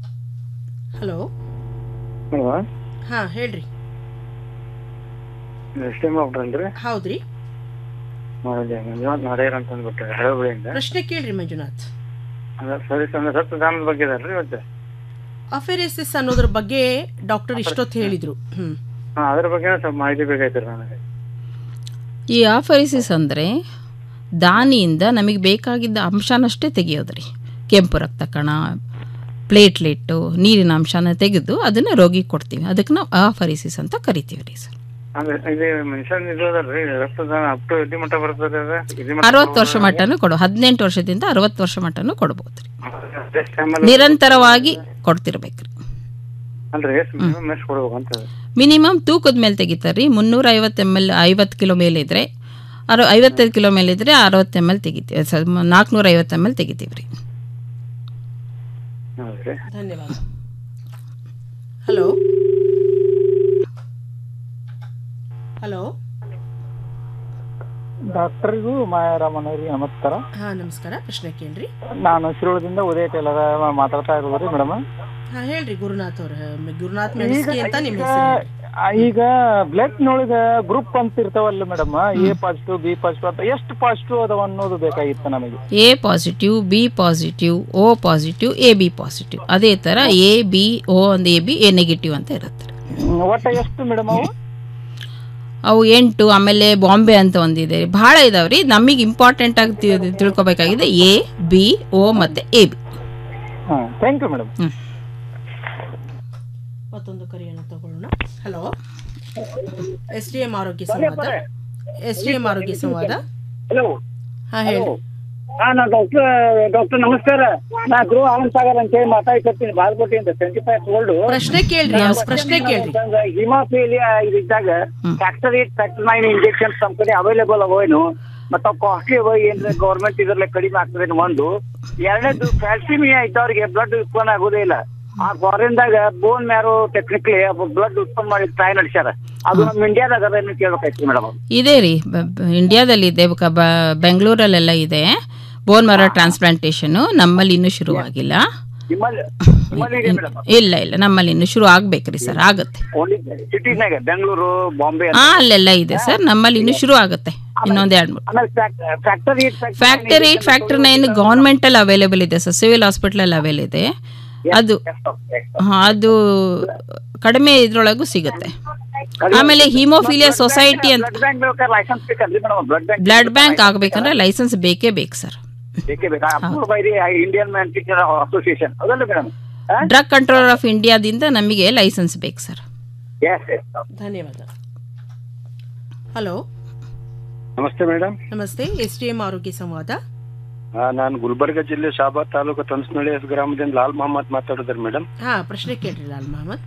ಹಲೋ ಹಲೋ ಹಾ ಹೇಳ್ರಿ ಎಸ್ಟಿಮ್ ಡಾಕ್ಟ್ರನ್ರಿ ಹೌದ್ರಿ ಮಂಜುನಾಥ್ ನಾಡೇರ್ ಅಂತ ಅಂದ್ಬಿಟ್ಟು ಹಳಬಳಿಯಿಂದ ಪ್ರಶ್ನೆ ಕೇಳ್ರಿ ಮಂಜುನಾಥ್ ಅದ ಸರಿ ಸರ್ ರಕ್ತದಾನದ ಬಗ್ಗೆ ಇದಲ್ರಿ ಇವತ್ತು ಅಫೆರೆಸಿಸ್ ಅನ್ನೋದ್ರ ಬಗ್ಗೆ ಡಾಕ್ಟರ್ ಇಷ್ಟೊತ್ತು ಹೇಳಿದ್ರು ಹ್ಮ್ ಹಾ ಅದ್ರ ಬಗ್ಗೆ ಸ್ವಲ್ಪ ಮಾಹಿತಿ ಬೇಕಾಯ್ತು ನನಗೆ ಈ ಆಫರಿಸಿಸ್ ಅಂದರೆ ದಾನಿಯಿಂದ ನಮಗೆ ಬೇಕಾಗಿದ್ದ ಅಂಶನಷ್ಟೇ ತೆಗೆಯೋದ್ರಿ ಕೆಂಪು ರಕ್ತ ಕಣ ಪ್ಲೇಟ್ಲೆಟ್ಟು ನೀರಿನ ಅಂಶನ ತೆಗೆದು ಅದನ್ನು ರೋಗಿಗೆ ಕೊಡ್ತೀವಿ ಅದಕ್ಕೆ ನಾವು ಆಫರಿಸಿಸ್ ಅಂತ ಕರಿತೀವಿ ರೀ ಸರ್ ಅಂದ್ರೆ ಇದು ಮೆನ್ಷನ್ ಇದು ಅದಲ್ರಿ ರಕ್ತದಾನ ಅಪ್ ಟು ಎಲ್ಲಿ ಮಟ್ಟ ಬರ್ತದೆ ಅದ ಎಲ್ಲಿ ಮಟ್ಟ ಅರವತ್ತು ವರ್ಷ ಮಟ್ಟನೂ ಕೊಡು ಹದಿನೆಂಟು ವರ್ಷದಿಂದ ಅರವತ್ತು ವರ್ಷ ಮಟ್ಟನೂ ಕೊಡ್ಬೋದು ರೀ ಎಷ್ಟು time ಅಲ್ಲಿ- ನಿರಂತರವಾಗಿ ಕೊಡ್ತಿರ್ಬೇಕ್ರಿ ಅಲ್ರಿ ಎಷ್ಟು ಮಿನಿಮಮ್ ಎಷ್ಟು ಕೊಡ್ಬೇಕು ಅಂತ ಮಿನಿಮಮ್ ತೂಕದ ಮೇಲೆ ತೆಗಿತಾರೆ ರೀ ಮುನ್ನೂರ ಐವತ್ತು ಎಮ್ ಎಲ್ ಐವತ್ತು ಕಿಲೋ ಮೇಲೆ ಇದ್ದರೆ ಅರ ಐವತ್ತೈದು ಕಿಲೋ ಮೇಲೆ ಇದ್ದರೆ ಅರವತ್ತು ಎಮ್ ಎಲ್ ತೆಗಿತೀವಿ ಸ ನಾಲ್ಕುನೂರ ಐವತ್ತು ಎಮ್ ಎಲ್ ತೆಗಿತೀವಿ ರೀ ಹೌದ್ರಿ ಧನ್ಯವಾದ ಹಲೋ ಹಲೋ ಡಾಕ್ಟರ್ಗೂ ಮಾಯಾರಾಮನವ್ರಿಗೆ ನಮಸ್ಕಾರ ಹಾ ನಮಸ್ಕಾರ ಪ್ರಶ್ನೆ ಕೇಳ್ರಿ ನಾನು ಶಿರೋಳದಿಂದ ಉದಯ ಟೇಲರ್ ಮಾತಾಡ್ತಾ ಇರೋದು ರೀ ಮೇಡಮ್ ಹಾ ಹೇಳ್ರಿ ಗುರುನಾಥ್ ಅವ್ರ ಗುರುನಾಥ್ ಮೆಣಸ್ಕಿ ಅಂತ ನಿಮ್ಮ ಹೆಸರು ಹೇಳ್ರಿ. ಈಗ ಬ್ಲಡ್ ನೊಳಗ ಗ್ರೂಪ್ ಅಂತ ಇರ್ತಾವಲ್ಲ madam A positive B positive ಅಂತ ಎಷ್ಟು ಪಾಸಿಟಿವ್ ಅದಾವ ಅನ್ನೋದು ಬೇಕಾಗಿತ್ತು ನಮಗೆ A positive B positive O positive A B positive ಅದೇ ಥರ ಎ ಬಿ ಓ ಒಂದು ಎ ಬಿ ಎ ನೆಗೆಟಿವ್ ಅಂತ ಇರುತ್ತೆ ಹ್ಮ್, ಒಟ್ಟ ಎಷ್ಟು ಮೇಡಮ್ ಅವು ಅವು ಎಂಟು ಆಮೇಲೆ ಬಾಂಬೆ ಅಂತ ಒಂದಿದೆ ಭಾಳ ಇದಾವೆ ರೀ ನಮಗೆ ಇಂಪಾರ್ಟೆಂಟ್ ಆಗಿ ತಿ- ತಿಳ್ಕೊಬೇಕಾಗಿದೆ ಎ ಬಿ ಓ ಮತ್ತು ಎ ಬಿ ಹಾಂ ಥ್ಯಾಂಕ್ ಯು ಮೇಡಮ್ ಮತ್ತೊಂದು ಕರೆಯನ್ನು ತಗೊಳ್ಳೋಣ ಹಲೋ ಎಸ್ ಡಿ ಎಂ ಆರೋಗ್ಯ ಸಂವಾದ ಎಸ್ ಡಿ ಎಂ ಆರೋಗ್ಯ ಸಂವಾದ ಹಲೋ ಹಾ ಹೇಳಿ ಹಾ ನಾ ಡಾಕ್ಟರ್ ಡಾಕ್ಟರ್ ನಮಸ್ಕಾರ ನಾ ಗೃಹ ಆನಂದ್ ಸಾಗರ್ ಅಂತ ಹೇಳಿ ಮಾತಾಡ್ತಿರ್ತೀನಿ ಬಾಲ್ಕೋಟೆಯಿಂದ ಟ್ವೆಂಟಿ ಫೈವ್ ಓಲ್ಡ್ ಪ್ರಶ್ನೆ ಕೇಳ್ರಿ ಅವ್ರ ಪ್ರಶ್ನೆ ಕೇಳ್ರಿ ಹಿಮಾಫೇಲಿಯಾ ಇದ್ದಾಗ factor eight factor nine injections ನಮ್ಮ ಕಡೆ ಅವೈಲೇಬಲ್ ಅವೇನು ಮತ್ತೆ ಕಾಸ್ಟ್ಲಿ ಅವ ಏನ್ರ ಗೌರ್ಮೆಂಟ್ ಇದ್ರಲ್ಲೇ ಕಡಿಮೆ ಆಗ್ತದೆ ಒಂದು ಎರಡನೇದು ಕ್ಯಾಲ್ಸಿಮಿಯಾ ಇದ್ದವ್ರಿಗೆ ಬ್ಲಡ್ ಉತ್ಪನ್ನ ಆಗೋದೇ ಇಲ್ಲ ಆ ಫಾರಿನ್ದಾಗ ಬೋನ್ ಮ್ಯಾರೋ ಟೆಕ್ನಿಕ್ಲಿ ಬ್ಲಡ್ ಉತ್ಪನ್ನ ಮಾಡಿ ಟ್ರೈ ನಡೆಸ್ಯಾರ ಅದು ನಮ್ಮ ಇಂಡಿಯಾದಾಗ ಅದನ್ನು ಕೇಳ್ಬೇಕಾಯ್ತು ಮೇಡಮ್ ಇದೆ ರೀ ಬ- ಬ- ಇಂಡಿಯಾದಲ್ಲಿದೆ ಬ- ಬ- ಬೆಂಗಳೂರಲ್ಲೆಲ್ಲ ಇದೆ ಬೋನ್ ಮರ ಟ್ರಾನ್ಸ್ಪ್ಲಾಂಟೇಶನು ನಮ್ಮಲ್ಲಿ ಇನ್ನೂ ಶುರುವಾಗಿಲ್ಲ ನಿಮ್ಮಲ್ಲಿ ನಿಮ್ಮಲ್ಲಿ ಇದೆ ಮೇಡಮ್ ಇಲ್ಲ ಇಲ್ಲ ನಮ್ಮಲ್ಲಿ ಇನ್ನೂ ಶುರು ಆಗ್ಬೇಕ್ರಿ ಸರ್ ಆಗುತ್ತೆ ಓನ್ಲಿ ಸಿಟೀಸ್ನಾಗ ಬೆಂಗಳೂರು ಬಾಂಬೆ ಹಾ ಅಲ್ಲೆಲ್ಲ ಇದೆ ಸರ್ ನಮ್ಮಲ್ಲಿ ಇನ್ನೂ ಶುರು ಆಗುತ್ತೆ ಇನ್ನೊಂದು ಎರಡು ಮೂರು ಆಮೇಲೆ factor eight factor eight factor nine ಗೌರ್ಮೆಂಟಲ್ಲಿ ಅವೈಲೇಬಲ್ ಇದೆ ಸರ್ ಸಿವಿಲ್ ಹಾಸ್ಪಿಟ್ಲಲ್ಲಿ ಅವೈಲ್ ಇದೆ ಅದು ಹಾ, ಅದು ಕಡಿಮೆ ಇದ್ರೊಳಗೂ ಸಿಗುತ್ತೆ ಆಮೇಲೆ ಹಿಮೋಫಿಲಿಯಾ ಸೊಸೈಟಿ ಅಂತ ಬ್ಲಡ್ ಬ್ಯಾಂಕ್ ಬೇಕಾದ್ರೆ ಲೈಸೆನ್ಸ್ ಬೇಕಲ್ರಿ madam blood bank blood bank ಆಗ್ಬೇಕಂದ್ರೆ ಲೈಸೆನ್ಸ್ ಬೇಕೇ ಬೇಕು ಸರ್ ಬೇಕೇ ಬೇಕಾ approve by the Indian man teacher association ಅದಲ್ಲ ಮೇಡಮ್ ಡ್ರಗ್ ಕಂಟ್ರೋಲರ್ ಆಫ್ ಇಂಡಿಯಾದಿಂದ ನಮಗೆ ಲೈಸೆನ್ಸ್ ಬೇಕು ಸರ್ ಎಸ್ ಎಸ್ ಧನ್ಯವಾದ ಹಲೋ ನಮಸ್ತೆ ಮೇಡಮ್ ನಮಸ್ತೆ ಎಸ್ ಡಿ ಎಂ ಆರೋಗ್ಯ ಸಂವಾದ ನಾನು ಗುಲ್ಬರ್ಗ ಜಿಲ್ಲೆ ಶಾಬಾದ್ ತಾಲೂಕು ತನ್ಸ್ನಳ್ಳಿ ಗ್ರಾಮದಿಂದ ಲಾಲ್ ಮೊಹಮ್ಮದ್ ಮಾತಾಡಿದ್ರಿ ಮೇಡಮ್ ಹಾ ಪ್ರಶ್ನೆ ಕೇಳ್ರಿ ಲಾಲ್ ಮಹಮ್ಮದ್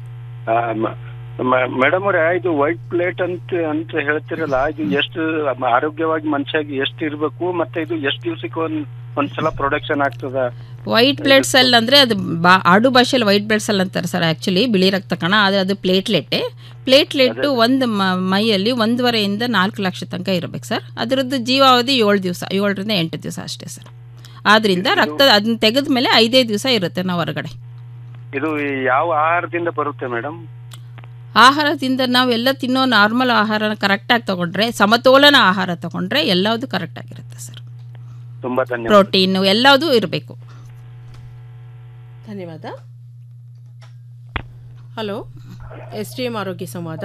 ಮೇಡಮ್ ಅವ್ರೆ ಇದು ವೈಟ್ ಪ್ಲೇಟ್ ಅಂತ ಅಂತ ಹೇಳ್ತಿರಲ್ಲ ಇದು ಎಷ್ಟು ಆರೋಗ್ಯವಾಗಿ ಮನುಷ್ಯಾಗಿ ಎಷ್ಟು ಇರ್ಬೇಕು ಮತ್ತೆ ಇದು ಎಷ್ಟು ದಿವ್ಸಕ್ಕೆ ಒಂದ್ ಒಂದ್ಸಲ ಪ್ರೊಡಕ್ಷನ್ ಆಗ್ತದ ವೈಟ್ ಬ್ಲಡ್ ಸೆಲ್ ಅಂದರೆ ಅದು ಬಾ ಆಡು ಭಾಷೆಯಲ್ಲಿ ವೈಟ್ ಬ್ಲಡ್ ಸೆಲ್ ಅಂತಾರೆ ಸರ್ ಆ್ಯಕ್ಚುಲಿ ಬಿಳಿ ರಕ್ತ ಕಣ ಆದರೆ ಅದು ಪ್ಲೇಟ್ಲೆಟ್ಟೆ ಪ್ಲೇಟ್ಲೆಟ್ಟು ಒಂದು ಮ- ಮೈಯಲ್ಲಿ ಒಂದೂವರೆಯಿಂದ ನಾಲ್ಕು ಲಕ್ಷ ತನಕ ಇರಬೇಕು ಸರ್ ಅದರದ್ದು ಜೀವಾವಧಿ ಏಳು ದಿವಸ ಏಳರಿಂದ ಎಂಟು ದಿವಸ ಅಷ್ಟೇ ಸರ್ ಆದ್ದರಿಂದ ರಕ್ತ ಅದನ್ನ ತೆಗೆದ ಮೇಲೆ ಐದೈದು ದಿವಸ ಇರುತ್ತೆ ನಾವು ಹೊರಗಡೆ ಇದು ಯಾವ ಆಹಾರದಿಂದ ಬರುತ್ತೆ ಮೇಡಮ್ ಆಹಾರದಿಂದ ನಾವು ಎಲ್ಲ ತಿನ್ನೋ ನಾರ್ಮಲ್ ಆಹಾರನ ಕರೆಕ್ಟಾಗಿ ತಗೊಂಡ್ರೆ ಸಮತೋಲನ ಆಹಾರ ತಗೊಂಡ್ರೆ ಎಲ್ಲವುದು ಕರೆಕ್ಟಾಗಿರುತ್ತೆ ಸರ್ ತುಂಬಾ ಧನ್ಯವಾದ ಪ್ರೋಟೀನು ಎಲ್ಲದೂ ಇರಬೇಕು ಧನ್ಯವಾದ ಹಲೋ ಎಸ್ ಡಿ ಎಂ ಆರೋಗ್ಯ ಸಂವಾದ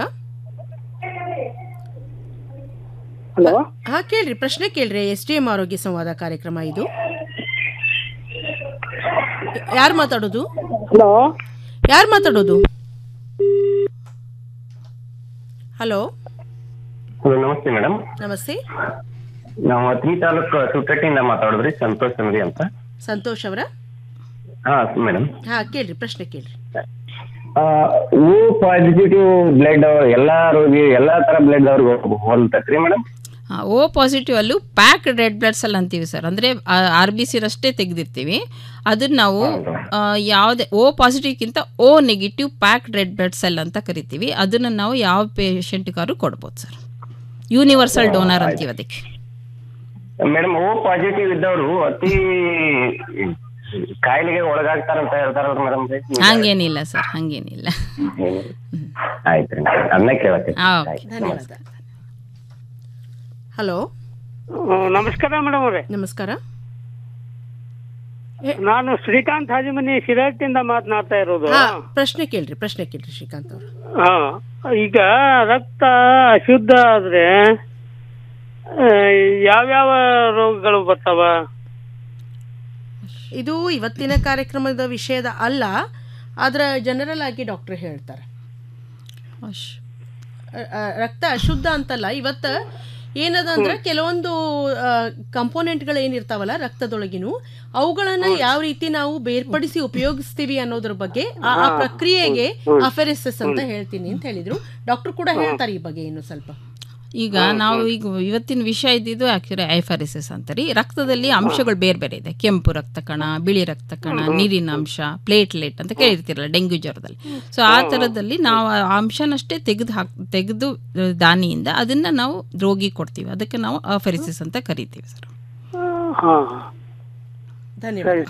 ಹಲೋ ಹಾ ಕೇಳ್ರಿ ಪ್ರಶ್ನೆ ಕೇಳ್ರಿ ಎಸ್ ಡಿ ಎಂ ಆರೋಗ್ಯ ಸಂವಾದ ಕಾರ್ಯಕ್ರಮ ಇದು ಯಾರು ಮಾತಾಡೋದು ಹಲೋ ಯಾರು ಮಾತಾಡೋದು ಹಲೋ ಹಲೋ ನಮಸ್ತೆ ಮೇಡಮ್ ನಮಸ್ತೆ ನಾವು ಅತ್ನಿ ತಾಲೂಕು ಸುಟ್ಟಟ್ಟಿಯಿಂದ ಮಾತಾಡಿದ್ರಿ ಸಂತೋಷ್ ಅಂಗಡಿ ಅಂತ ಸಂತೋಷ್ ಅವರ ಹಾ ಮೇಡಮ್ ಹಾ ಕೇಳ್ರಿ ಪ್ರಶ್ನೆ ಕೇಳ್ರಿ ಓ ಪಾಸಿಟಿವ್ ಬ್ಲಡ್ ಎಲ್ಲಾ ರೋಗಿ ಎಲ್ಲಾ ತರ ಬ್ಲಡ್ ಅವ್ರಿಗೆ ಹೋಲ್ತೈತ್ರಿ ಮೇಡಮ್ ಆ, ಓ ಪಾಸಿಟಿವ್ ಅಲ್ಲೂ ಪ್ಯಾಕ್ ರೆಡ್ ಬ್ಲಡ್ ಸೆಲ್ ಅಂತೀವಿ ಸರ್ ಅಂದರೆ ಆರ್ ಬಿ ಸಿರಷ್ಟೇ ತೆಗೆದಿರ್ತೀವಿ ಅದನ್ನ ನಾವು ಆ, ಯಾವುದೇ ಓ ಪಾಸಿಟಿವ್ಗಿಂತ O negative pack red blood cell ಅಂತ ಕರಿತೀವಿ ಅದನ್ನು ನಾವು ಯಾವ ಪೇಷಂಟ್ಗಾರು ಕೊಡ್ಬೋದು ಸರ್ ಯೂನಿವರ್ಸಲ್ ಡೋನರ್ ಅಂತೀವಿ ಅದಕ್ಕೆ ಮೇಡಮ್ ಓ ಪಾಸಿಟಿವ್ ಇದ್ದವರು ಅತಿ ಕಾಯಿಲೆಗೆ ಒಳಗಾಗ್ತಾರಂತ ಹೇಳ್ತಾರಲ್ರಿ ಮೇಡಮ್ ಹಂಗೇನಿಲ್ಲ ಸರ್ ಹಂಗೇನಿಲ್ಲ ಆಯ್ತ್ರಿ ಅದನ್ನ ಕೇಳತ್ತೀನಿ ಆ, ಓಕೆ ಧನ್ಯವಾದ ಹಲೋ ನಮಸ್ಕಾರ ಮೇಡಮ್ ಅವರೇ ನಮಸ್ಕಾರ ನಾನು ಶ್ರೀಕಾಂತ್ ಹಾಜಿಮನಿ ಶಿರಹಟ್ಟಿಯಿಂದ ಮಾತನಾಡ್ತಾ ಇರೋದು ಹಾ ಪ್ರಶ್ನೆ ಕೇಳ್ರಿ ಪ್ರಶ್ನೆ ಕೇಳ್ರಿ ಶ್ರೀಕಾಂತ್ ಅವರು ಹಾ ಈಗ ರಕ್ತ ಅಶುದ್ಧ ಆದ್ರೆ ಆ, ಯಾವ್ಯಾವ ರೋಗಗಳು ಬರ್ತಾವ ಇದು ಇವತ್ತಿನ ಕಾರ್ಯಕ್ರಮದ ವಿಷಯದ ಅಲ್ಲ ಆದ್ರೆ ಜನರಲ್ ಆಗಿ ಡಾಕ್ಟರ್ ಹೇಳ್ತಾರೆ ಅ- ಅ, ರಕ್ತ ಅಶುದ್ಧ ಅಂತಲ್ಲ ಇವತ್ತು ಏನದ ಅಂದ್ರೆ ಕೆಲವೊಂದು ಕಂಪೋನೆಂಟ್ಗಳು ಏನಿರ್ತಾವಲ್ಲ ರಕ್ತದೊಳಗಿನು ಅವುಗಳನ್ನ ಯಾವ ರೀತಿ ನಾವು ಬೇರ್ಪಡಿಸಿ ಉಪಯೋಗಿಸ್ತೀವಿ ಅನ್ನೋದ್ರ ಬಗ್ಗೆ ಆ ಆ ಹಾ. ಪ್ರಕ್ರಿಯೆಗೆ ಹ್ಮ್. ಅಫೆರೆಸಸ್ ಅಂತ ಹ್ಮ್. ಹೇಳ್ತೀನಿ ಅಂತ ಹೇಳಿದ್ರು ಡಾಕ್ಟರ್ ಕೂಡ ಹೇಳ್ತಾರೆ ಈ ಬಗ್ಗೆ ಇನ್ನು ಸ್ವಲ್ಪ ಈಗ ನಾವು ಈಗ ಇವತ್ತಿನ ವಿಷಯ ಇದ್ದಿದ್ದು ಆಕ್ಚುಲಿ ಐಫಾರಿಸಿಸ್ ಅಂತಾರೆ ರಕ್ತದಲ್ಲಿ ಅಂಶಗಳು ಬೇರೆ ಬೇರೆ ಇದೆ ಕೆಂಪು ರಕ್ತ ಕಣ ಬಿಳಿ ರಕ್ತ ಕಣ ನೀರಿನ ಅಂಶ ಪ್ಲೇಟ್ಲೆಟ್ ಅಂತ ಕೇಳಿರ್ತಿರಲ್ಲ ಡೆಂಗ್ಯೂ ಜ್ವರದಲ್ಲಿ ಸೊ ಆ ಥರದಲ್ಲಿ ನಾವು ಆ ಅಂಶನಷ್ಟೇ ತೆಗೆದು ಹಾಕ್ ತೆಗೆದು ದಾನಿಯಿಂದ ಅದನ್ನ ನಾವು ರೋಗಿ ಕೊಡ್ತೀವಿ ಅದಕ್ಕೆ ನಾವು ಅಫೆರಿಸಿಸ್ ಅಂತ ಕರಿತೀವಿ ಸರ್ ಹಾ ಧನ್ಯವಾದ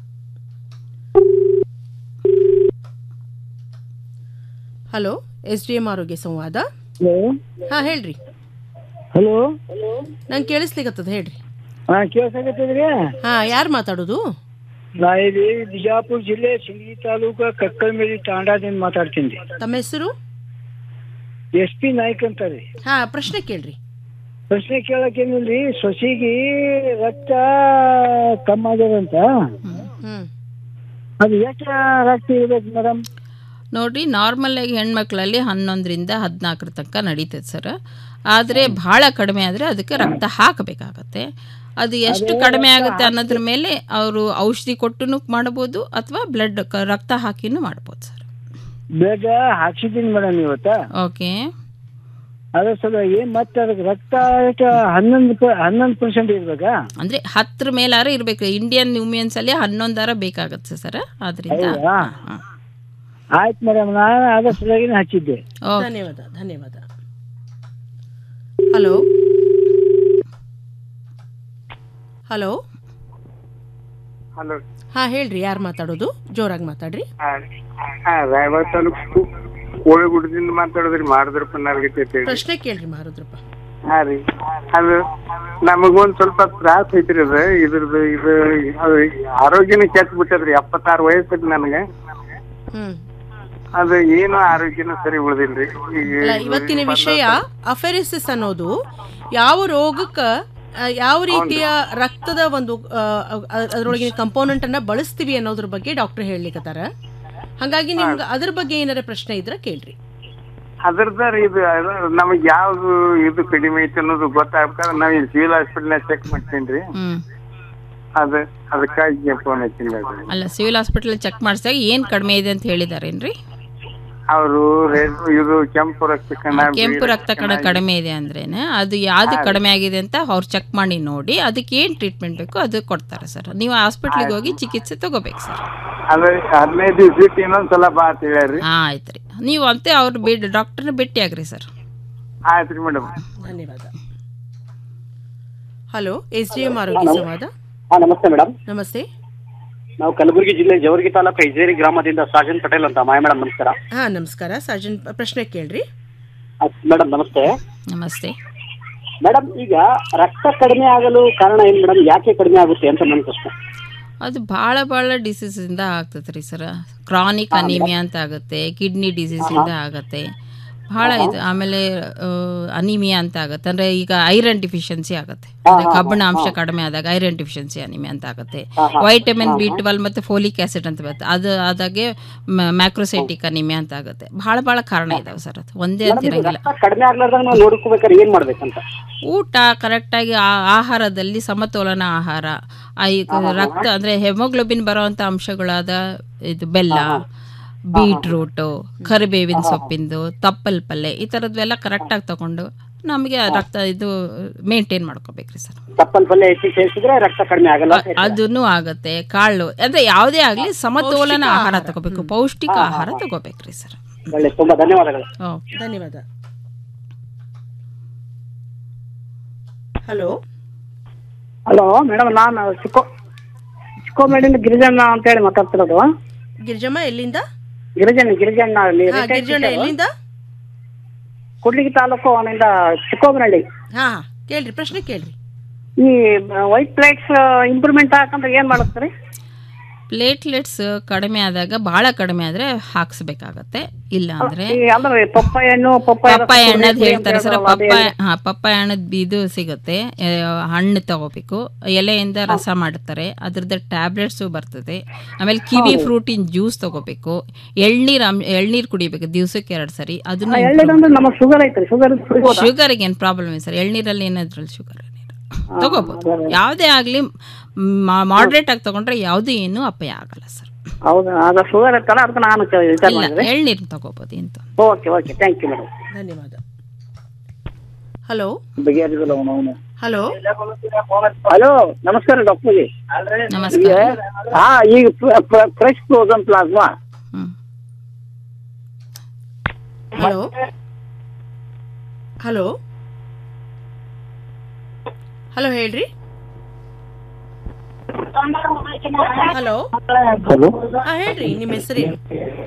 ಹಲೋ ಎಸ್ ಡಿ ಎಂ ಆರೋಗ್ಯ ಸಂವಾದ ಹಾ ಹೇಳ್ರಿ ಹಲೋ ನಂಗೆ ಕೇಳಿಸ್ಲಿಕ್ಕತ್ತದ ಹೇಳ್ರಿ ಹಾ ಕೇಳ್ಸಾಕತ್ತದ್ರಿ ಹಾ ಯಾರು ಮಾತಾಡೋದು ನಾ ಇಲ್ಲಿ ಬಿಜಾಪುರ ಜಿಲ್ಲೆ ಸಿಂಗಿ ತಾಲೂಕ ಕಕ್ಕಳಮೇರಿ ತಾಂಡಾದಿಂದ ಮಾತಾಡ್ತೀನಿ ತಮ್ಮ ಹೆಸರು ಎಸ್ ಪಿ ನಾಯ್ಕ್ ಅಂತಾರಿ ಹಾ ಪ್ರಶ್ನೆ ಕೇಳ್ರಿ ಪ್ರಶ್ನೆ ಕೇಳಕ್ಕೇನಿಲ್ರಿ ಸೊಸಿಗೆ ರಕ್ತ ಕಮ್ಮಿ ಆಗ್ಯದಂತ ಹ್ಮ್ ಅದು ಎಷ್ಟು ರಕ್ತ ಇರ್ಬೇಕು ಮೇಡಮ್ ನೋಡ್ರಿ ನಾರ್ಮಲ್ ಆಗಿ ಹೆಣ್ಮಕ್ಳಲ್ಲಿ ಹನ್ನೊಂದರಿಂದ ಹದಿನಾಲ್ಕರ ತನಕ ನಡೀತದೆ ಸರ್ ಆದರೆ ಭಾಳ ಕಡಿಮೆ ಆದರೆ ಅದಕ್ಕೆ ರಕ್ತ ಹಾಕಬೇಕಾಗತ್ತೆ ಅದು ಎಷ್ಟು ಕಡಿಮೆ ಆಗುತ್ತೆ ಅನ್ನೋದ್ರ ಮೇಲೆ ಅವರು ಔಷಧಿ ಕೊಟ್ಟು ಮಾಡಬಹುದು ಅಥವಾ ಬ್ಲಡ್ ರಕ್ತ ಹಾಕಿನೂ ಮಾಡ್ಬೋದು ಸರ್ ಬ್ಲಡ್ ಹಾಕ್ಸಿದ್ದೀನಿ ಮೇಡಮ್ ಇವತ್ತ ಓಕೆ ಅದ್ರ ಸಲುವಾಗಿ ಮತ್ತೆ ಅದಕ್ಕೆ ರಕ್ತ ಎಷ್ಟು ಹನ್ನೊಂದು ಪ- ಹನ್ನೊಂದು ಪರ್ಸೆಂಟ್ ಇರ್ಬೇಕಾ ಅಂದ್ರೆ ಹತ್ತರ ಮೇಲಾರ ಇರಬೇಕು ಇಂಡಿಯನ್ ವುಮೆನ್ಸ್ ಅಲ್ಲಿ ಹನ್ನೊಂದಾರ ಬೇಕಾಗತ್ತೆ ಸರ್ ಆದ್ರಿಂದ ಹೌದಾ ಆಯ್ತು ಮೇಡಮ್ ನಾನು ಅದ್ರ ಸಲುವಾಗಿ ಹಚ್ಚಿದ್ದೆ ಧನ್ಯವಾದ ಧನ್ಯವಾದ ಹಲೋ ಹಲೋ ಹಲೋ ಹಾ ಹೇಳ್ರಿ ಯಾರು ಮಾತಾಡೋದು ಜೋರಾಗಿ ಮಾತಾಡ್ರಿ ಹಾ ರಾಯಬಾಗ ತಾಲೂಕು ಕೋಳಿಗುಡದಿಂದ ಮಾತಾಡೋದ್ರಿ ಮಾಡಿದ್ರಪ್ಪ ನಾಲ್ಗೈತೆ ಪ್ರಶ್ನೆ ಕೇಳ್ರಿ ಮಾರುದ್ರಪ್ಪ ಹಾ ರೀ ಅದು ನಮಗೊಂದ್ ಸ್ವಲ್ಪ ತ್ರಾಸ ಐತ್ರಿ ಅದು ಇದ್ರದ್ದು ಇದು ಅದು ಆರೋಗ್ಯನ ಕೆಟ್ಟ ಬಿಟ್ಟದ್ರಿ ಎಪ್ಪತ್ತಾರು ವಯಸ್ಸೈತಿ ನನಗೆ ಹ್ಮ್ ಅದು ಏನು ಆರೋಗ್ಯನ ಸರಿ ಉಳ್ದಿಲ್ರಿ ಈಗ ಅಲ್ಲ ಇವತ್ತಿನ ವಿಷಯ ಅಫೆರಿಸಿಸ್ ಅನ್ನೋದು ಯಾವ ರೋಗಕ್ಕ ಆ, ಯಾವ ರೀತಿಯ ರಕ್ತದ ಒಂದು ಆ, ಅ- ಅದ್ರೊಳಗಿನ ಕಂಪೋನೆಂಟ್ ಅನ್ನ ಬಳಸ್ತೀವಿ ಅನ್ನೋದ್ರ ಬಗ್ಗೆ ಡಾಕ್ಟರ್ ಹೇಳ್ಲಿಕ್ಕತ್ತಾರ ಹಾಗಾಗಿ ನಿಮ್ಗೆ ಅದ್ರ ಬಗ್ಗೆ ಏನಾರ ಪ್ರಶ್ನೆ ಇದ್ರೆ ಕೇಳ್ರಿ ಅದ್ರದ ಇದು ನಮಗ್ ಯಾವ್ದು ಇದು ಕಡಿಮೆ ಐತಿ ಅನ್ನೋದು ಗೊತ್ತಾಗ್ಬೇಕಾದ್ರೆ ನಾವ್ ಇಲ್ಲಿ ಸಿವಿಲ್ ಹಾಸ್ಪಿಟಲ್ ಚೆಕ್ ಮಾಡ್ತೀನಿ ಹ್ಮ್ ಅದ ಅದಕ್ಕಾಗಿ ಫೋನ್ ಹಚ್ಚಿನಿ ಮೇಡಮ್ ಅಲ್ಲ ಸಿವಿಲ್ ಹಾಸ್ಪಿಟಲ್ ಚೆಕ್ ಮಾಡಿಸಿದಾಗ ಏನ್ ಕಡಿಮೆ ಇದೆ ಅಂತ ಹೇಳಿದಾರೇನ್ರಿ ಅವರು ಇದು ಕೆಂಪು ರಕ್ತ ಕಣ ಕೆಂಪು ಬಿಳಿ ರಕ್ತ ಕಣ ಕಡಿಮೆ ಇದೆ ಅಂದ್ರೇನೆ ಅದು ಯಾವ್ದು ಕಡಿಮೆ ಆಗಿದೆ ಅಂತ ಅವ್ರು ಚೆಕ್ ಮಾಡಿ ನೋಡಿ ಅದಕ್ಕೆ ಏನ್ ಟ್ರೀಟ್ಮೆಂಟ್ ಬೇಕು ಅದು ಕೊಡ್ತಾರೆ ಸರ್ ನೀವು ಹಾಸ್ಪಿಟ್ಲಿಗೆ ಹೋಗಿ ಚಿಕಿತ್ಸೆ ತಗೋಬೇಕು ಸರ್ ಅದ ಹದಿನೈದು ದಿವ್ಸ ಬಿಟ್ಟು ಇನ್ನೊಂದ್ಸಲ ಬಾ ಅಂತ ಹೇಳ್ರಿ ಹಾ ಆಯ್ತ್ರಿ ನೀವು ಅಂತೆ ಅವ್ರು ಬಿಡ್ ಡಾಕ್ಟರ್ನ ಭೇಟಿ ಆಗ್ರಿ ಸರ್ ಆಯ್ತ್ರಿ ಮೇಡಮ್ ಧನ್ಯವಾದ ಹಲೋ ಎಸ್ ಡಿ ಎಂ ಆರೋಗ್ಯ ಸಂವಾದ ಹಾ ನಮಸ್ತೆ ಮೇಡಮ್ ನಮಸ್ತೆ ನಾವು ಕಲಬುರಗಿ ಜಿಲ್ಲೆ ಜವರ್ಗಿ ತಾಲೂಕು ಐಜೇರಿ ಗ್ರಾಮದಿಂದ ಸಾಜನ್ ಪಟೇಲ್ ಅಂತ ಮಾಯ ಮೇಡಮ್ ನಮಸ್ಕಾರ ಹಾ ನಮಸ್ಕಾರ ಸಾಜನ್ ಪ್ರಶ್ನೆ ಕೇಳ್ರಿ ಮೇಡಮ್ ನಮಸ್ತೆ ನಮಸ್ತೆ ಮೇಡಮ್ ಈಗ ರಕ್ತ ಕಡಿಮೆ ಆಗಲು ಕಾರಣ ಏನ್ ಮೇಡಮ್ ಯಾಕೆ ಕಡಿಮೆ ಆಗುತ್ತೆ ಅಂತ ನನ್ನ ಪ್ರಶ್ನೆ ಅದು ಭಾಳ ಭಾಳ ಡಿಸೀಸಿಂದ ಆಗ್ತದೆ ರೀ ಸರ್ ಕ್ರಾನಿಕ್ ಅನಿಮಿಯಾ ಅಂತ ಆಗುತ್ತೆ ಕಿಡ್ನಿ ಡಿಸೀಸಿಂದ ಆಗುತ್ತೆ ಭಾಳ ಇದು ಆಮೇಲೆ ಅನಿಮಿಯಾ ಅಂತ ಆಗುತ್ತೆ ಅಂದರೆ ಈಗ ಐರನ್ ಡಿಫಿಷಿಯನ್ಸಿ ಆಗುತ್ತೆ ಅಂದರೆ ಕಬ್ಬಿಣ ಅಂಶ ಕಡಿಮೆ ಆದಾಗ ಐರನ್ ಡಿಫಿಷಿಯನ್ಸಿ ಅನಿಮಿಯಾ ಅಂತ ಆಗುತ್ತೆ ವೈಟಮಿನ್ ಬಿ ಟ್ವೆಲ್ ಮತ್ತು ಫೋಲಿಕ್ ಆಸಿಡ್ ಅಂತ ಬರುತ್ತೆ ಅದು ಆದಾಗೆ ಮ್ಯಾಕ್ರೋಸೈಟಿಕ್ ಅನಿಮಿಯಾ ಅಂತ ಆಗುತ್ತೆ ಭಾಳ ಭಾಳ ಕಾರಣ ಇದಾವೆ ಸರ್ ಅದು ಒಂದೇ ಅಂತ ಮೇಡಮ್, ಈಗ ಇರಂಗಿಲ್ಲ ರಕ್ತ ಕಡಿಮೆ ಆಗ್ಲಾರ್ದಾಗ ನಾವು ನೋಡ್ಕೋಬೇಕಾದ್ರೆ ಏನ್ ಮಾಡ್ಬೇಕಂತ ಊಟ ಕರೆಕ್ಟಾಗಿ ಆಹಾರದಲ್ಲಿ ಸಮತೋಲನ ಆಹಾರ ಆ ಈ ರಕ್ತ ಅಂದರೆ ಹೆಮೋಗ್ಲೋಬಿನ್ ಬರೋವಂಥ ಅಂಶಗಳಾದ ಇದು ಬೆಲ್ಲ ಬೀಟ್ರೂಟು ಕರಿಬೇವಿನ ಸೊಪ್ಪಿಂದು ತಪ್ಪಲ್ ಪಲ್ಯ ಈ ಥರದ್ವೆಲ್ಲ ಕರೆಕ್ಟಾಗಿ ತಗೊಂಡು ನಮಗೆ ರಕ್ತ ಇದು ಮೇಂಟೈನ್ ಮಾಡ್ಕೋಬೇಕ್ರಿ ಸರ್ ತಪ್ಪಲ್ ಪಲ್ಯ ಹೆಚ್ಚಿಗೆ ಸೇರಿಸಿದ್ರೆ ರಕ್ತ ಕಡಿಮೆ ಆಗಲ್ಲ ಅಂತ ಹೇಳ್ತೀರಾ? ಅದನ್ನು ಆಗುತ್ತೆ ಕಾಳು ಅಂದ್ರೆ ಯಾವುದೇ ಆಗಲಿ ಸಮತೋಲನ ಆಹಾರ ತಗೋಬೇಕು ಪೌಷ್ಟಿಕ ಆಹಾರ ತಗೋಬೇಕ್ರಿ ಸರ್ ಒಳ್ಳೆ ತುಂಬಾ ಧನ್ಯವಾದಗಳು ಧನ್ಯವಾದ ಹಲೋ ಹಲೋ ಮೇಡಮ್ ನಾನು ಚಿಕ್ಕೋ ಚಿಕ್ಕೋಮೇಡಿಂದ ಗಿರಿಜಣ್ಣ ಅಂತ ಹೇಳಿ ಮಾತಾಡ್ತಿರೋದು ಗಿರಿಜಮ್ಮ ಎಲ್ಲಿಂದ ಗಿರಿಜಣ್ಣ ಗಿರಿಜಣ್ಣ ಅಲ್ಲಿ ಹಾ retired ಗಿರಿಜಣ್ಣ teacher. ಎಲ್ಲಿಂದ ಕೂಡ್ಲಿಗಿ ತಾಲೂಕು ಅವನಿಂದ ಚಿಕ್ಕೋಮನಹಳ್ಳಿ ಹಾ ಕೇಳ್ರಿ ಪ್ರಶ್ನೆ ಕೇಳ್ರಿ ಈ ವೈಟ್ ಪ್ಲೇಟ್ಸ್ ಇಂಪ್ರೂವ್ಮೆಂಟ್ ಹಾಕಂದ್ರೆ ಏನ್ ಮಾಡುತ್ತೀರಿ ಪ್ಲೇಟ್ಲೆಟ್ಸ್ ಕಡಿಮೆ ಆದಾಗ ಬಹಳ ಕಡಿಮೆ ಆದ್ರೆ ಹಾಕ್ಸ್ಬೇಕಾಗತ್ತೆ ಇಲ್ಲ ಅಂದ್ರೆ ಈ ಅಂದ್ರೆ ಪಪ್ಪಾಯ ಹಣ್ಣು ಪಪ್ಪಾಯ ರಸ ಪಪ್ಪಾಯ ಹಣ್ಣದ್ ಕುಡಿಯೋದು ಹೇಳ್ತಾರೆ ಸರ್ ಅಂತ ಹೇಳ್ತಾರಲ್ಲ, ಪಪ್ಪಾಯ ಅದೇನು? ಹಾ ಪಪ್ಪಾಯ ಹಣ್ಣದ್ ಇದು ಸಿಗುತ್ತೆ ಆ, ಹಣ್ಣು ತಗೋಬೇಕು ಎಲೆಯಿಂದ ರಸ ಮಾಡ್ತಾರೆ ಅದ್ರದ್ದು ಟ್ಯಾಬ್ಲೆಟ್ಸ್ ಬರ್ತದೆ ಆಮೇಲೆ ಕಿವಿ ಹೌದು. ಫ್ರೂಟಿನ್ ಜ್ಯೂಸ್ ತಗೋಬೇಕು ಎಳ್ನೀರ್ ಅಂ- ಎಳ್ನೀರ್ ಕುಡಿಬೇಕು ದಿವಸಕ್ಕೆ ಎರಡ್ ಸರಿ ಆ, ಅದನ್ನ ಎಳ್ನೀರಂದ್ರೆ ನಮಗೆ ಶುಗರ್ ಐತ್ರಿ ಶುಗರ್ ಶುಗರ್ಗೆ ಏನ್ ಪ್ರಾಬ್ಲಮ್ ಇಲ್ಲ ಸರ್ ಎಳ್ನೀರಲ್ಲಿ ಏನಾದ್ರಲ್ಲಿ ಶುಗರ್ ತಗೋಬಹುದು ಯಾವುದೇ ಆಗ್ಲಿ ಮಾಡ್ರೇಟ್ ಆಗಿ ತಗೊಂಡ್ರೆ ಯಾವ್ದು ಏನು ಅಪಾಯ ಆಗಲ್ಲ ಸರ್ ಹೌದಾ ಅದ ಶುಗರ್ ಇರ್ತಲ್ಲ ಅದಕ್ಕೆ ನಾನು ಕ- ವಿಚಾರ ಇಲ್ಲ ಮಾಡಿದ್ರೆ ಎಳ್ನೀರು ತಗೋಬಹುದು ಎಂತ okay okay thank you madam ಧನ್ಯವಾದ ಹಲೋ ಬಗೆಹರಿದಿಲ್ಲ ಅವನು ಅವನು ಹಲೋ ಹಲೋ ನಮಸ್ಕಾರ ಡಾಕ್ಟರ್ ನಮಸ್ಕಾರ ಹಾ ಈಗ fresh frozen plasma hello hello hello ಹೇಳ್ರಿ ಹಲೋ ಹಲೋ ಹಾ ಹೇಳ್ರಿ ನಿಮ್ಮ ಹೆಸರೇನು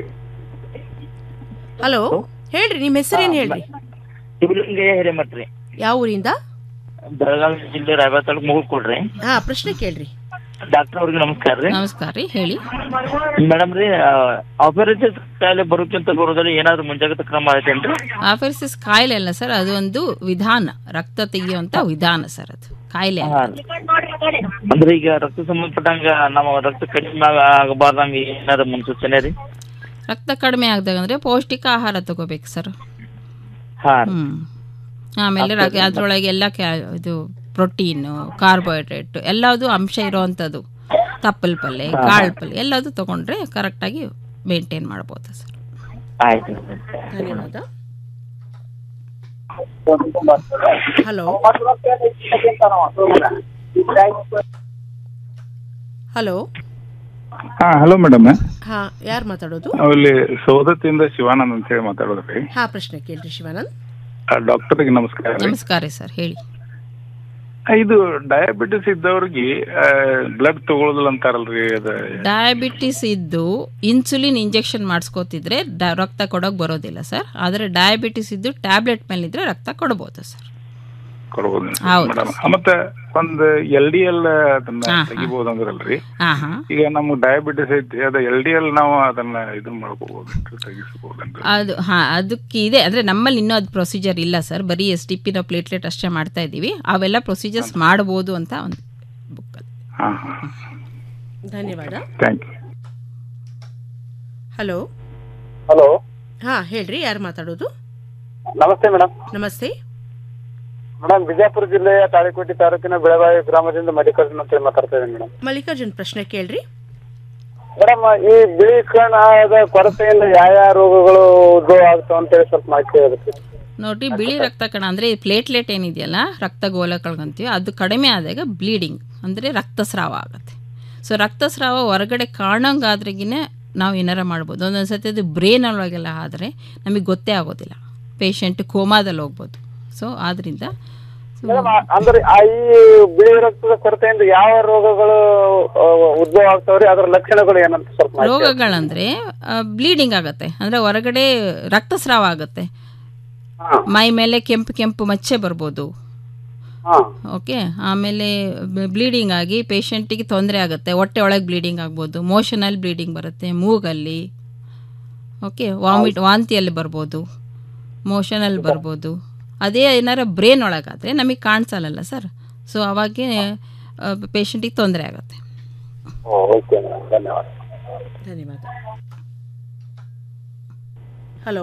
ಹಲೋ ಹೇಳ್ರಿ ನಿಮ್ಮ ಹೆಸರೇನು ಹೇಳ್ರಿ ಶಿವಲಿಂಗ ಹಿರೇಮಠ್ ರೀ ಯಾವ ಊರಿಂದ ಬೆಳಗಾವಿ ಜಿಲ್ಲೆ ರಾಯಬಾಗ ತಾಲೂಕು ಮುಗುಳ್ಕೊಳ್ರಿ ಹಾ ಪ್ರಶ್ನೆ ಕೇಳ್ರಿ ಡಾಕ್ಟರ್ ಅವ್ರಿಗೆ ನಮಸ್ಕಾರ ರೀ ನಮಸ್ಕಾರ ರೀ ಹೇಳಿ ಮೇಡಮ್ ರೀ ಆಪರೇಷನ್ ಕಾಯಿಲೆ ಬರೋಕ್ಕಿಂತ ಬರೋದ್ರಲ್ಲಿ ಏನಾದ್ರು ಮುಂಜಾಗ್ರತಾ ಕ್ರಮ ಐತೇನ್ರಿ ಆಫರ್ಸಿಸ್ ಕಾಯಿಲೆ ಅಲ್ಲ ಸರ್ ಅದು ಒಂದು ವಿಧಾನ ರಕ್ತ ತೆಗೆಯುವಂತ ವಿಧಾನ ಸರ್ ಅದು ಕಾಯಿಲೆ ಅಲ್ಲ. ಹಾ ರೀ. ಅಂದ್ರೆ ಈಗ ರಕ್ತ ಸಂಬಂಧಪಟ್ಟಂಗ ನಮ್ಮ ರಕ್ತ ಕಡಿಮೆ ಆಗಬಾರ್ದಂಗ ಏನಾದ್ರು ಮುನ್ಸೂಚನೆ ರೀ ರಕ್ತ ಕಡಿಮೆ ಆಗದಾಗ ಅಂದ್ರೆ ಪೌಷ್ಟಿಕ ಆಹಾರ ತಗೋಬೇಕು ಸರ್ ಹಾ ಹ್ಮ್ ಆಮೇಲೆ ರ- ಅದ್ರೊಳಗೆ ಎಲ್ಲ ಕ್ಯಾ ಇದು ಪ್ರೋಟೀನು ಕಾರ್ಬೋಹೈಡ್ರೇಟ್ ಎಲ್ಲದು ಅಂಶ ಇರೋವಂಥದ್ದು ತಪ್ಪಲ್ ಪಲ್ಯ ಹಾ. ಕಾಳು ಪಲ್ಯ ಎಲ್ಲದು ತಗೊಂಡ್ರೆ ಕರೆಕ್ಟಾಗಿ ಮೇಂಟೈನ್ ಮಾಡ್ಬೋದು ಸರ್ ಆಯ್ತು ಧನ್ಯವಾದ ಹಲೋ ಹಲೋ ಹಾ ಹಲೋ ಮೇಡಮ್ ಹಾ ಯಾರು ಮಾತಾಡೋದು ಅಲ್ಲಿ ಸೌದತ್ತಿಯಿಂದ ಶಿವಾನಂದ್ ಅಂತ ಹೇಳಿ ಮಾತಾಡೋದ್ರಿ ಹಾ ಪ್ರಶ್ನೆ ಕೇಳ್ರಿ ಶಿವಾನಂದ್ ಡಾಕ್ಟರ್ಗೆ ನಮಸ್ಕಾರ ರೀ. ನಮಸ್ಕಾರ ರೀ ಸರ್ ಹೇಳಿ ಆ, ಇದು ಡಯಾಬಿಟಿಸ್ ಇದ್ದವ್ರಿಗೆ ಬ್ಲಡ್ ತಗೊಳ್ಳೋದಿಲ್ಲ ಅಂತಾರಲ್ರಿ ಅದು ಡಯಾಬಿಟಿಸ್ ಇದ್ದು ಇನ್ಸುಲಿನ್ ಇಂಜೆಕ್ಷನ್ ಮಾಡಿಸ್ಕೋತಿದ್ರೆ ಡ- ರಕ್ತ ಕೊಡೋಕೆ ಬರೋದಿಲ್ಲ ಸರ್ ಆದರೆ ಡಯಾಬಿಟಿಸ್ ಇದ್ದು ಟ್ಯಾಬ್ಲೆಟ್ ಮೇಲಿದ್ರೆ ರಕ್ತ ಕೊಡ್ಬೋದು ಸರ್ ಕೊಡ್ಬೋದು ಹೌದು. ಮೇಡಮ್ ಮತ್ತೆ ಒಂದು ಎಲ್ ಡಿ ಎಲ್ ಅದನ್ನ ಹಾ, ಹಾ. ತೆಗಿಬಹುದು ಅಂದ್ರಲ್ರಿ ಹಾಂ ಹಾಂ ಈಗ ನಮ್ಗೆ ಡಯಾಬಿಟಿಸ್ ಐತಿ ಅದ ಎಲ್ ಡಿ ಎಲ್ ನಾವು ಅದನ್ನ ಇದನ್ನ ಮಾಡ್ಕೋಬಹುದು ತೆಗಿಸ್ಬೋದನ್ರಿ ಅದು ಹಾಂ ಅದಕ್ಕೆ ಇದೆ ಅಂದರೆ ನಮ್ಮಲ್ಲಿ ಇನ್ನೂ ಅದು ಪ್ರೊಸೀಜರ್ ಇಲ್ಲ ಸರ್ ಬರೀ ಎಸ್ ಡಿ ಪಿನ ಪ್ಲೇಟ್ಲೆಟ್ ಅಷ್ಟೇ ಮಾಡ್ತಾ ಇದ್ದೀವಿ ಅವೆಲ್ಲ ಪ್ರೊಸೀಜರ್ಸ್ ಮಾಡ್ಬೋದು ಅಂತ ಒಂದು ಹಾ ಹಾ ಧನ್ಯವಾದ ಥ್ಯಾಂಕ್ ಯು ಹಲೋ ಹಲೋ ಹಾ ಹೇಳ್ರಿ ಯಾರು ಮಾತಾಡೋದು ನಮಸ್ತೆ ಮೇಡಮ್ ನಮಸ್ತೆ ಮೇಡಮ್ ಬಿಜಾಪುರ ಜಿಲ್ಲೆಯ ತಾಳಿಕೋಟೆ ತಾಲೂಕಿನ ಬೆಳಗಾವಿ ಗ್ರಾಮದಿಂದ ಮಲ್ಲಿಕಾರ್ಜುನ್ ಅಂತ ಹೇಳಿ ಮಾತಾಡ್ತಾ ಇದ್ದೀನಿ ಮೇಡಮ್ ಮಲ್ಲಿಕಾರ್ಜುನ್ ಪ್ರಶ್ನೆ ಕೇಳ್ರಿ ಮೇಡಮ್ ಈ ಬಿಳಿ ಕಣದ ಕೊರತೆಯಿಂದ ಯಾವ ಯಾವ ರೋಗಗಳು ಉದ್ಭವ ಆಗ್ತಾವ ಅಂತ ಹೇಳಿ ಸ್ವಲ್ಪ ಮಾಹಿತಿ ಹೇಳಬೇಕು ನೋಡಿ ಬಿಳಿ ರಕ್ತ ಕಣ ಅಂದರೆ ಪ್ಲೇಟ್ಲೆಟ್ ಏನಿದೆಯಲ್ಲ ರಕ್ತಗೋಲಕಗಳಂತೀವಿ ಅದು ಕಡಿಮೆ ಆದಾಗ ಬ್ಲೀಡಿಂಗ್ ಅಂದರೆ ರಕ್ತಸ್ರಾವ ಆಗುತ್ತೆ ಸೊ ರಕ್ತಸ್ರಾವ ಹೊರಗಡೆ ಕಾರಣಂಗಾದ್ರೆಗಿನೇ ನಾವು ಏನಾರ ಮಾಡ್ಬೋದು ಒಂದೊಂದು ಸತಿ ಅದು ಬ್ರೇನ್ ಒಳಗೆಲ್ಲ ಆದರೆ ನಮಗೆ ಗೊತ್ತೇ ಆಗೋದಿಲ್ಲ ಪೇಷಂಟ್ ಕೋಮಾದಲ್ಲಿ ಹೋಗ್ಬೋದು ಸೊ ಆದ್ದರಿಂದ ಮೇಡಮ್ ಅಂದ್ರೆ ಆ ಈ ಬಿಳಿ ರಕ್ತದ ಕೊರತೆಯಿಂದ ಯಾವ ರೋಗಗಳು ಆ, ಉದ್ಭವ ಆಗ್ತಾವ್ರಿ ಅದರ ಲಕ್ಷಣಗಳು ಏನಂತ ಸ್ವಲ್ಪ ಮಾಹಿತಿ ಹೇಳಿ. ರೋಗಗಳಂದ್ರೆ ಬ್ಲೀಡಿಂಗ್ ಆಗುತ್ತೆ ಅಂದರೆ ಹೊರಗಡೆ ರಕ್ತಸ್ರಾವ ಆಗುತ್ತೆ ಮೈ ಮೇಲೆ ಕೆಂಪು ಕೆಂಪು ಮಚ್ಚೆ ಬರ್ಬೋದು ಓಕೆ ಆಮೇಲೆ ಬ್ಲೀಡಿಂಗ್ ಆಗಿ ಪೇಷಂಟಿಗೆ ತೊಂದರೆ ಆಗುತ್ತೆ ಹೊಟ್ಟೆ ಒಳಗೆ ಬ್ಲೀಡಿಂಗ್ ಆಗ್ಬೋದು ಮೋಷನಲ್ಲಿ ಬ್ಲೀಡಿಂಗ್ ಬರುತ್ತೆ ಮೂಗಲ್ಲಿ ಓಕೆ ವಾಮಿಟ್ ವಾಂತಿಯಲ್ಲಿ ಬರ್ಬೋದು ಮೋಷನಲ್ಲಿ ಬರ್ಬೋದು ಅದೇ ಏನಾರ ಬ್ರೇನ್ ಒಳಗಾದರೆ ನಮಗೆ ಕಾಣಿಸಲ್ಲ ಸರ್ ಸೊ ಅವಾಗೆ ಪೇಷಂಟಿಗೆ ತೊಂದರೆ ಆಗುತ್ತೆ ಓ, ಓಕೆ ಮೇಡಮ್ ಧನ್ಯವಾದ ಧನ್ಯವಾದ ಹಲೋ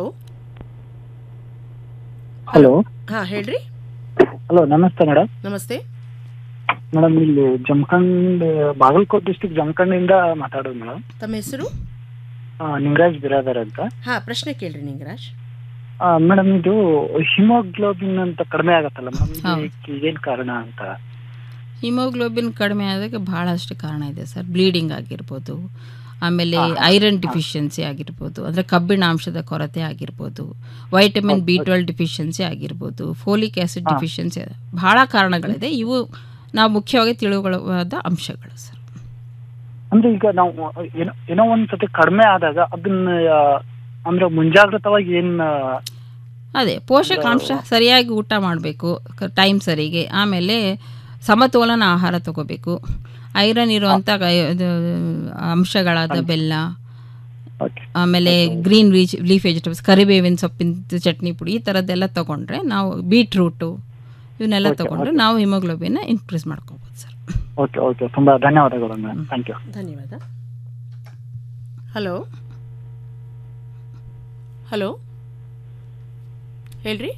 ಹಲೋ ಹಾ ಹೇಳ್ರಿ ಹಲೋ ನಮಸ್ತೆ ಮೇಡಮ್ ನಮಸ್ತೆ ಮೇಡಮ್ ಇಲ್ಲಿ ಜಮಖಂಡ್ ಬಾಗಲಕೋಟ್ ಡಿಸ್ಟಿಕ್ ಜಮಖಂಡಿಂದ ಮಾತಾಡೋದು ಮೇಡಮ್ ತಮ್ಮ ಹೆಸರು ನಿಂಗರಾಜ್ ಬಿರಾದರ್ ಅಂತ ಹಾ ಪ್ರಶ್ನೆ ಕೇಳ್ರಿ ನಿಂಗರಾಜ್ ಮೇಡಮ್ ಇದು ಹಿಮೋಗ್ಲೋಬಿನ್ ಅಂತ ಕಡಿಮೆ ಆಗತ್ತಲ್ಲ ಮೇಡಮ್ ಹೌದು. ಏನ್ ಕಾರಣ ಅಂತ ಹಿಮೋಗ್ಲೋಬಿನ್ ಕಡಿಮೆ ಆದಾಗ ಬಹಳಷ್ಟು ಕಾರಣ ಇದೆ ಸರ್ ಬ್ಲೀಡಿಂಗ್ ಆಗಿರ್ಬೋದು ಆಮೇಲೆ ಐರನ್ ಡಿಫಿಷಿಯನ್ಸಿ ಆಗಿರ್ಬೋದು ಅಂದರೆ ಕಬ್ಬಿಣಾಂಶದ ಕೊರತೆ ಆಗಿರ್ಬೋದು ವೈಟಮಿನ್ ಬಿ ಟ್ವೆಲ್ ಡಿಫಿಷಿಯನ್ಸಿ ಆಗಿರ್ಬೋದು ಫೋಲಿಕ್ ಆ್ಯಸಿಡ್ ಡಿಫಿಷಿಯನ್ಸಿ ಬಹಳ ಕಾರಣಗಳಿದೆ ಇವು ನಾವು ಮುಖ್ಯವಾಗಿ ತಿಳುವಳವಾದ ಅಂಶಗಳು ಸರ್ ಅಂದ್ರೆ ಈಗ ನಾವು ಏನೋ ಏನೋ ಒಂದ್ ಸತಿ ಕಡಿಮೆ ಆದಾಗ ಅದನ್ನ ಆ, ಅಂದ್ರೆ ಮುಂಜಾಗ್ರತವಾಗಿ ಏನ್ ಆ, ಅದೇ ಪೋಷಕಾಂಶ ಸರಿಯಾಗಿ ಊಟ ಮಾಡಬೇಕು ಟೈಮ್ ಸರಿಗೆ ಆಮೇಲೆ ಸಮತೋಲನ ಆಹಾರ ತಗೋಬೇಕು ಐರನ್ ಇರುವಂಥ ಅಂಶಗಳಾದ ಬೆಲ್ಲ ಆಮೇಲೆ ಗ್ರೀನ್ ಲೀಚ್ ಲೀಫ್ ವೆಜಿಟೇಬಲ್ಸ್ ಕರಿಬೇವಿನ ಸೊಪ್ಪಿನ ಚಟ್ನಿ ಪುಡಿ ಈ ಥರದ್ದೆಲ್ಲ ತೊಗೊಂಡ್ರೆ ನಾವು ಬೀಟ್ರೂಟು ಇವನ್ನೆಲ್ಲ Okay, ತೊಗೊಂಡ್ರೆ okay. ನಾವು ಹಿಮೋಗ್ಲೋಬಿನ್ನ ಇನ್ಕ್ರೀಸ್ ಮಾಡ್ಕೋಬೋದು ಸರ್ ಓಕೆ ಓಕೆ ತುಂಬಾ ಧನ್ಯವಾದಗಳು ಮೇಡಮ್ ಥ್ಯಾಂಕ್ ಯು ಧನ್ಯವಾದ ಹಲೋ ಹಲೋ ಹೇಳ್ರಿ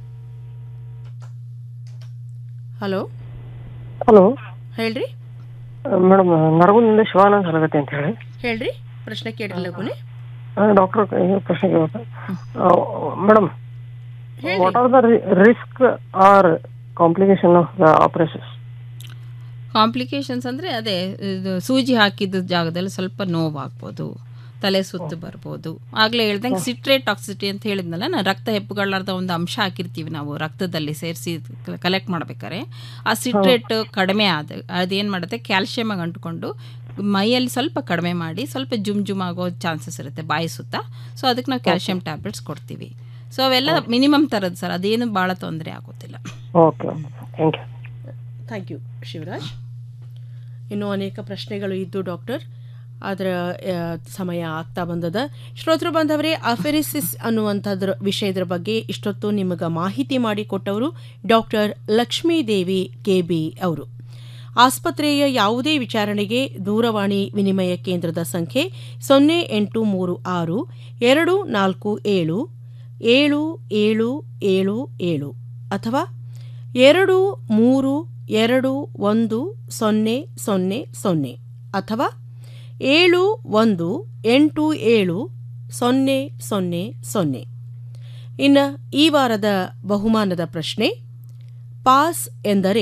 ಹಲೋ ಹಲೋ ಹೇಳ್ರಿ ಮೇಡಮ್ ನರಗುಂದಿಂದ ಶಿವಾನಂದ್ ಹಲಗತ್ತೆ ಅಂತ ಹೇಳಿ ಹೇಳ್ರಿ ಪ್ರಶ್ನೆ ಕೇಳಿಲ್ಲ ಲಗುನೆ ಡಾಕ್ಟರ್ ಪ್ರಶ್ನೆ madam what are the risk or complication of the operation complications ಅಂದರೆ ಅದೇ ಇದು ಸೂಜಿ ಹಾಕಿದ ಜಾಗದಲ್ಲಿ ಸ್ವಲ್ಪ ನೋವಾಗ್ಬೋದು ತಲೆ ಸುತ್ತು ಬರ್ಬೋದು ಆಗಲೇ ಹೇಳ್ದಂಗೆ ಸಿಟ್ರೇಟ್ ಟಾಕ್ಸಿಟಿ ಅಂತ ಹೇಳಿದ್ನಲ್ಲ ನಾನು ರಕ್ತ ಹೆಪ್ಪುಗಳಾರ್ದ ಒಂದು ಅಂಶ ಹಾಕಿರ್ತೀವಿ ನಾವು ರಕ್ತದಲ್ಲಿ ಸೇರಿಸಿ ಕಲೆಕ್ಟ್ ಮಾಡ್ಬೇಕಾದ್ರೆ ಆ ಸಿಟ್ರೇಟ್ ಕಡಿಮೆ ಆದ ಅದೇನು ಮಾಡುತ್ತೆ ಕ್ಯಾಲ್ಶಿಯಮಾಗಿ ಅಂಟ್ಕೊಂಡು ಮೈಯಲ್ಲಿ ಸ್ವಲ್ಪ ಕಡಿಮೆ ಮಾಡಿ ಸ್ವಲ್ಪ ಜುಮ್ ಜುಮ್ ಆಗೋ ಚಾನ್ಸಸ್ ಇರುತ್ತೆ ಬಾಯಿ ಸುತ್ತ ಸೊ ಅದಕ್ಕೆ ನಾವು ಕ್ಯಾಲ್ಶಿಯಂ ಟ್ಯಾಬ್ಲೆಟ್ಸ್ ಕೊಡ್ತೀವಿ ಸೊ ಅವೆಲ್ಲ ಮಿನಿಮಮ್ ಥರದ್ದು ಸರ್ ಅದೇನು ಭಾಳ ತೊಂದರೆ ಆಗೋದಿಲ್ಲ okay thank you thank you Shivaraj ಇನ್ನೂ ಅನೇಕ ಪ್ರಶ್ನೆಗಳು ಇದ್ದು ಡಾಕ್ಟರ್ ಅದರ ಆ, ಸಮಯ ಆಗ್ತಾ ಬಂದದ ಶ್ರೋತೃ ಬಾಂಧವರೇ ಅಫೆರಿಸಿಸ್ ಅನ್ನುವಂಥದ್ರ ವಿಷಯದ ಬಗ್ಗೆ ಇಷ್ಟೊತ್ತು ನಿಮಗೆ ಮಾಹಿತಿ ಮಾಡಿಕೊಟ್ಟವರು ಡಾಕ್ಟರ್ ಲಕ್ಷ್ಮೀದೇವಿ ಕೆ ಬಿ ಅವರು ಆಸ್ಪತ್ರೆಯ ಯಾವುದೇ ವಿಚಾರಣೆಗೆ ದೂರವಾಣಿ ವಿನಿಮಯ ಕೇಂದ್ರದ ಸಂಖ್ಯೆ ಸೊನ್ನೆ ಎಂಟು ಮೂರು ಆರು ಎರಡು ನಾಲ್ಕು ಏಳು ಏಳು ಏಳು ಏಳು ಏಳು ಅಥವಾ ಎರಡು ಮೂರು ಎರಡು ಒಂದು ಸೊನ್ನೆ ಸೊನ್ನೆ ಸೊನ್ನೆ ಅಥವಾ ಏಳು ಒಂದು ಎಂಟು ಏಳು ಸೊನ್ನೆ ಸೊನ್ನೆ ಸೊನ್ನೆ ಇನ್ನು ಈ ವಾರದ ಬಹುಮಾನದ ಪ್ರಶ್ನೆ ಪಾಸ್ ಎಂದರೆ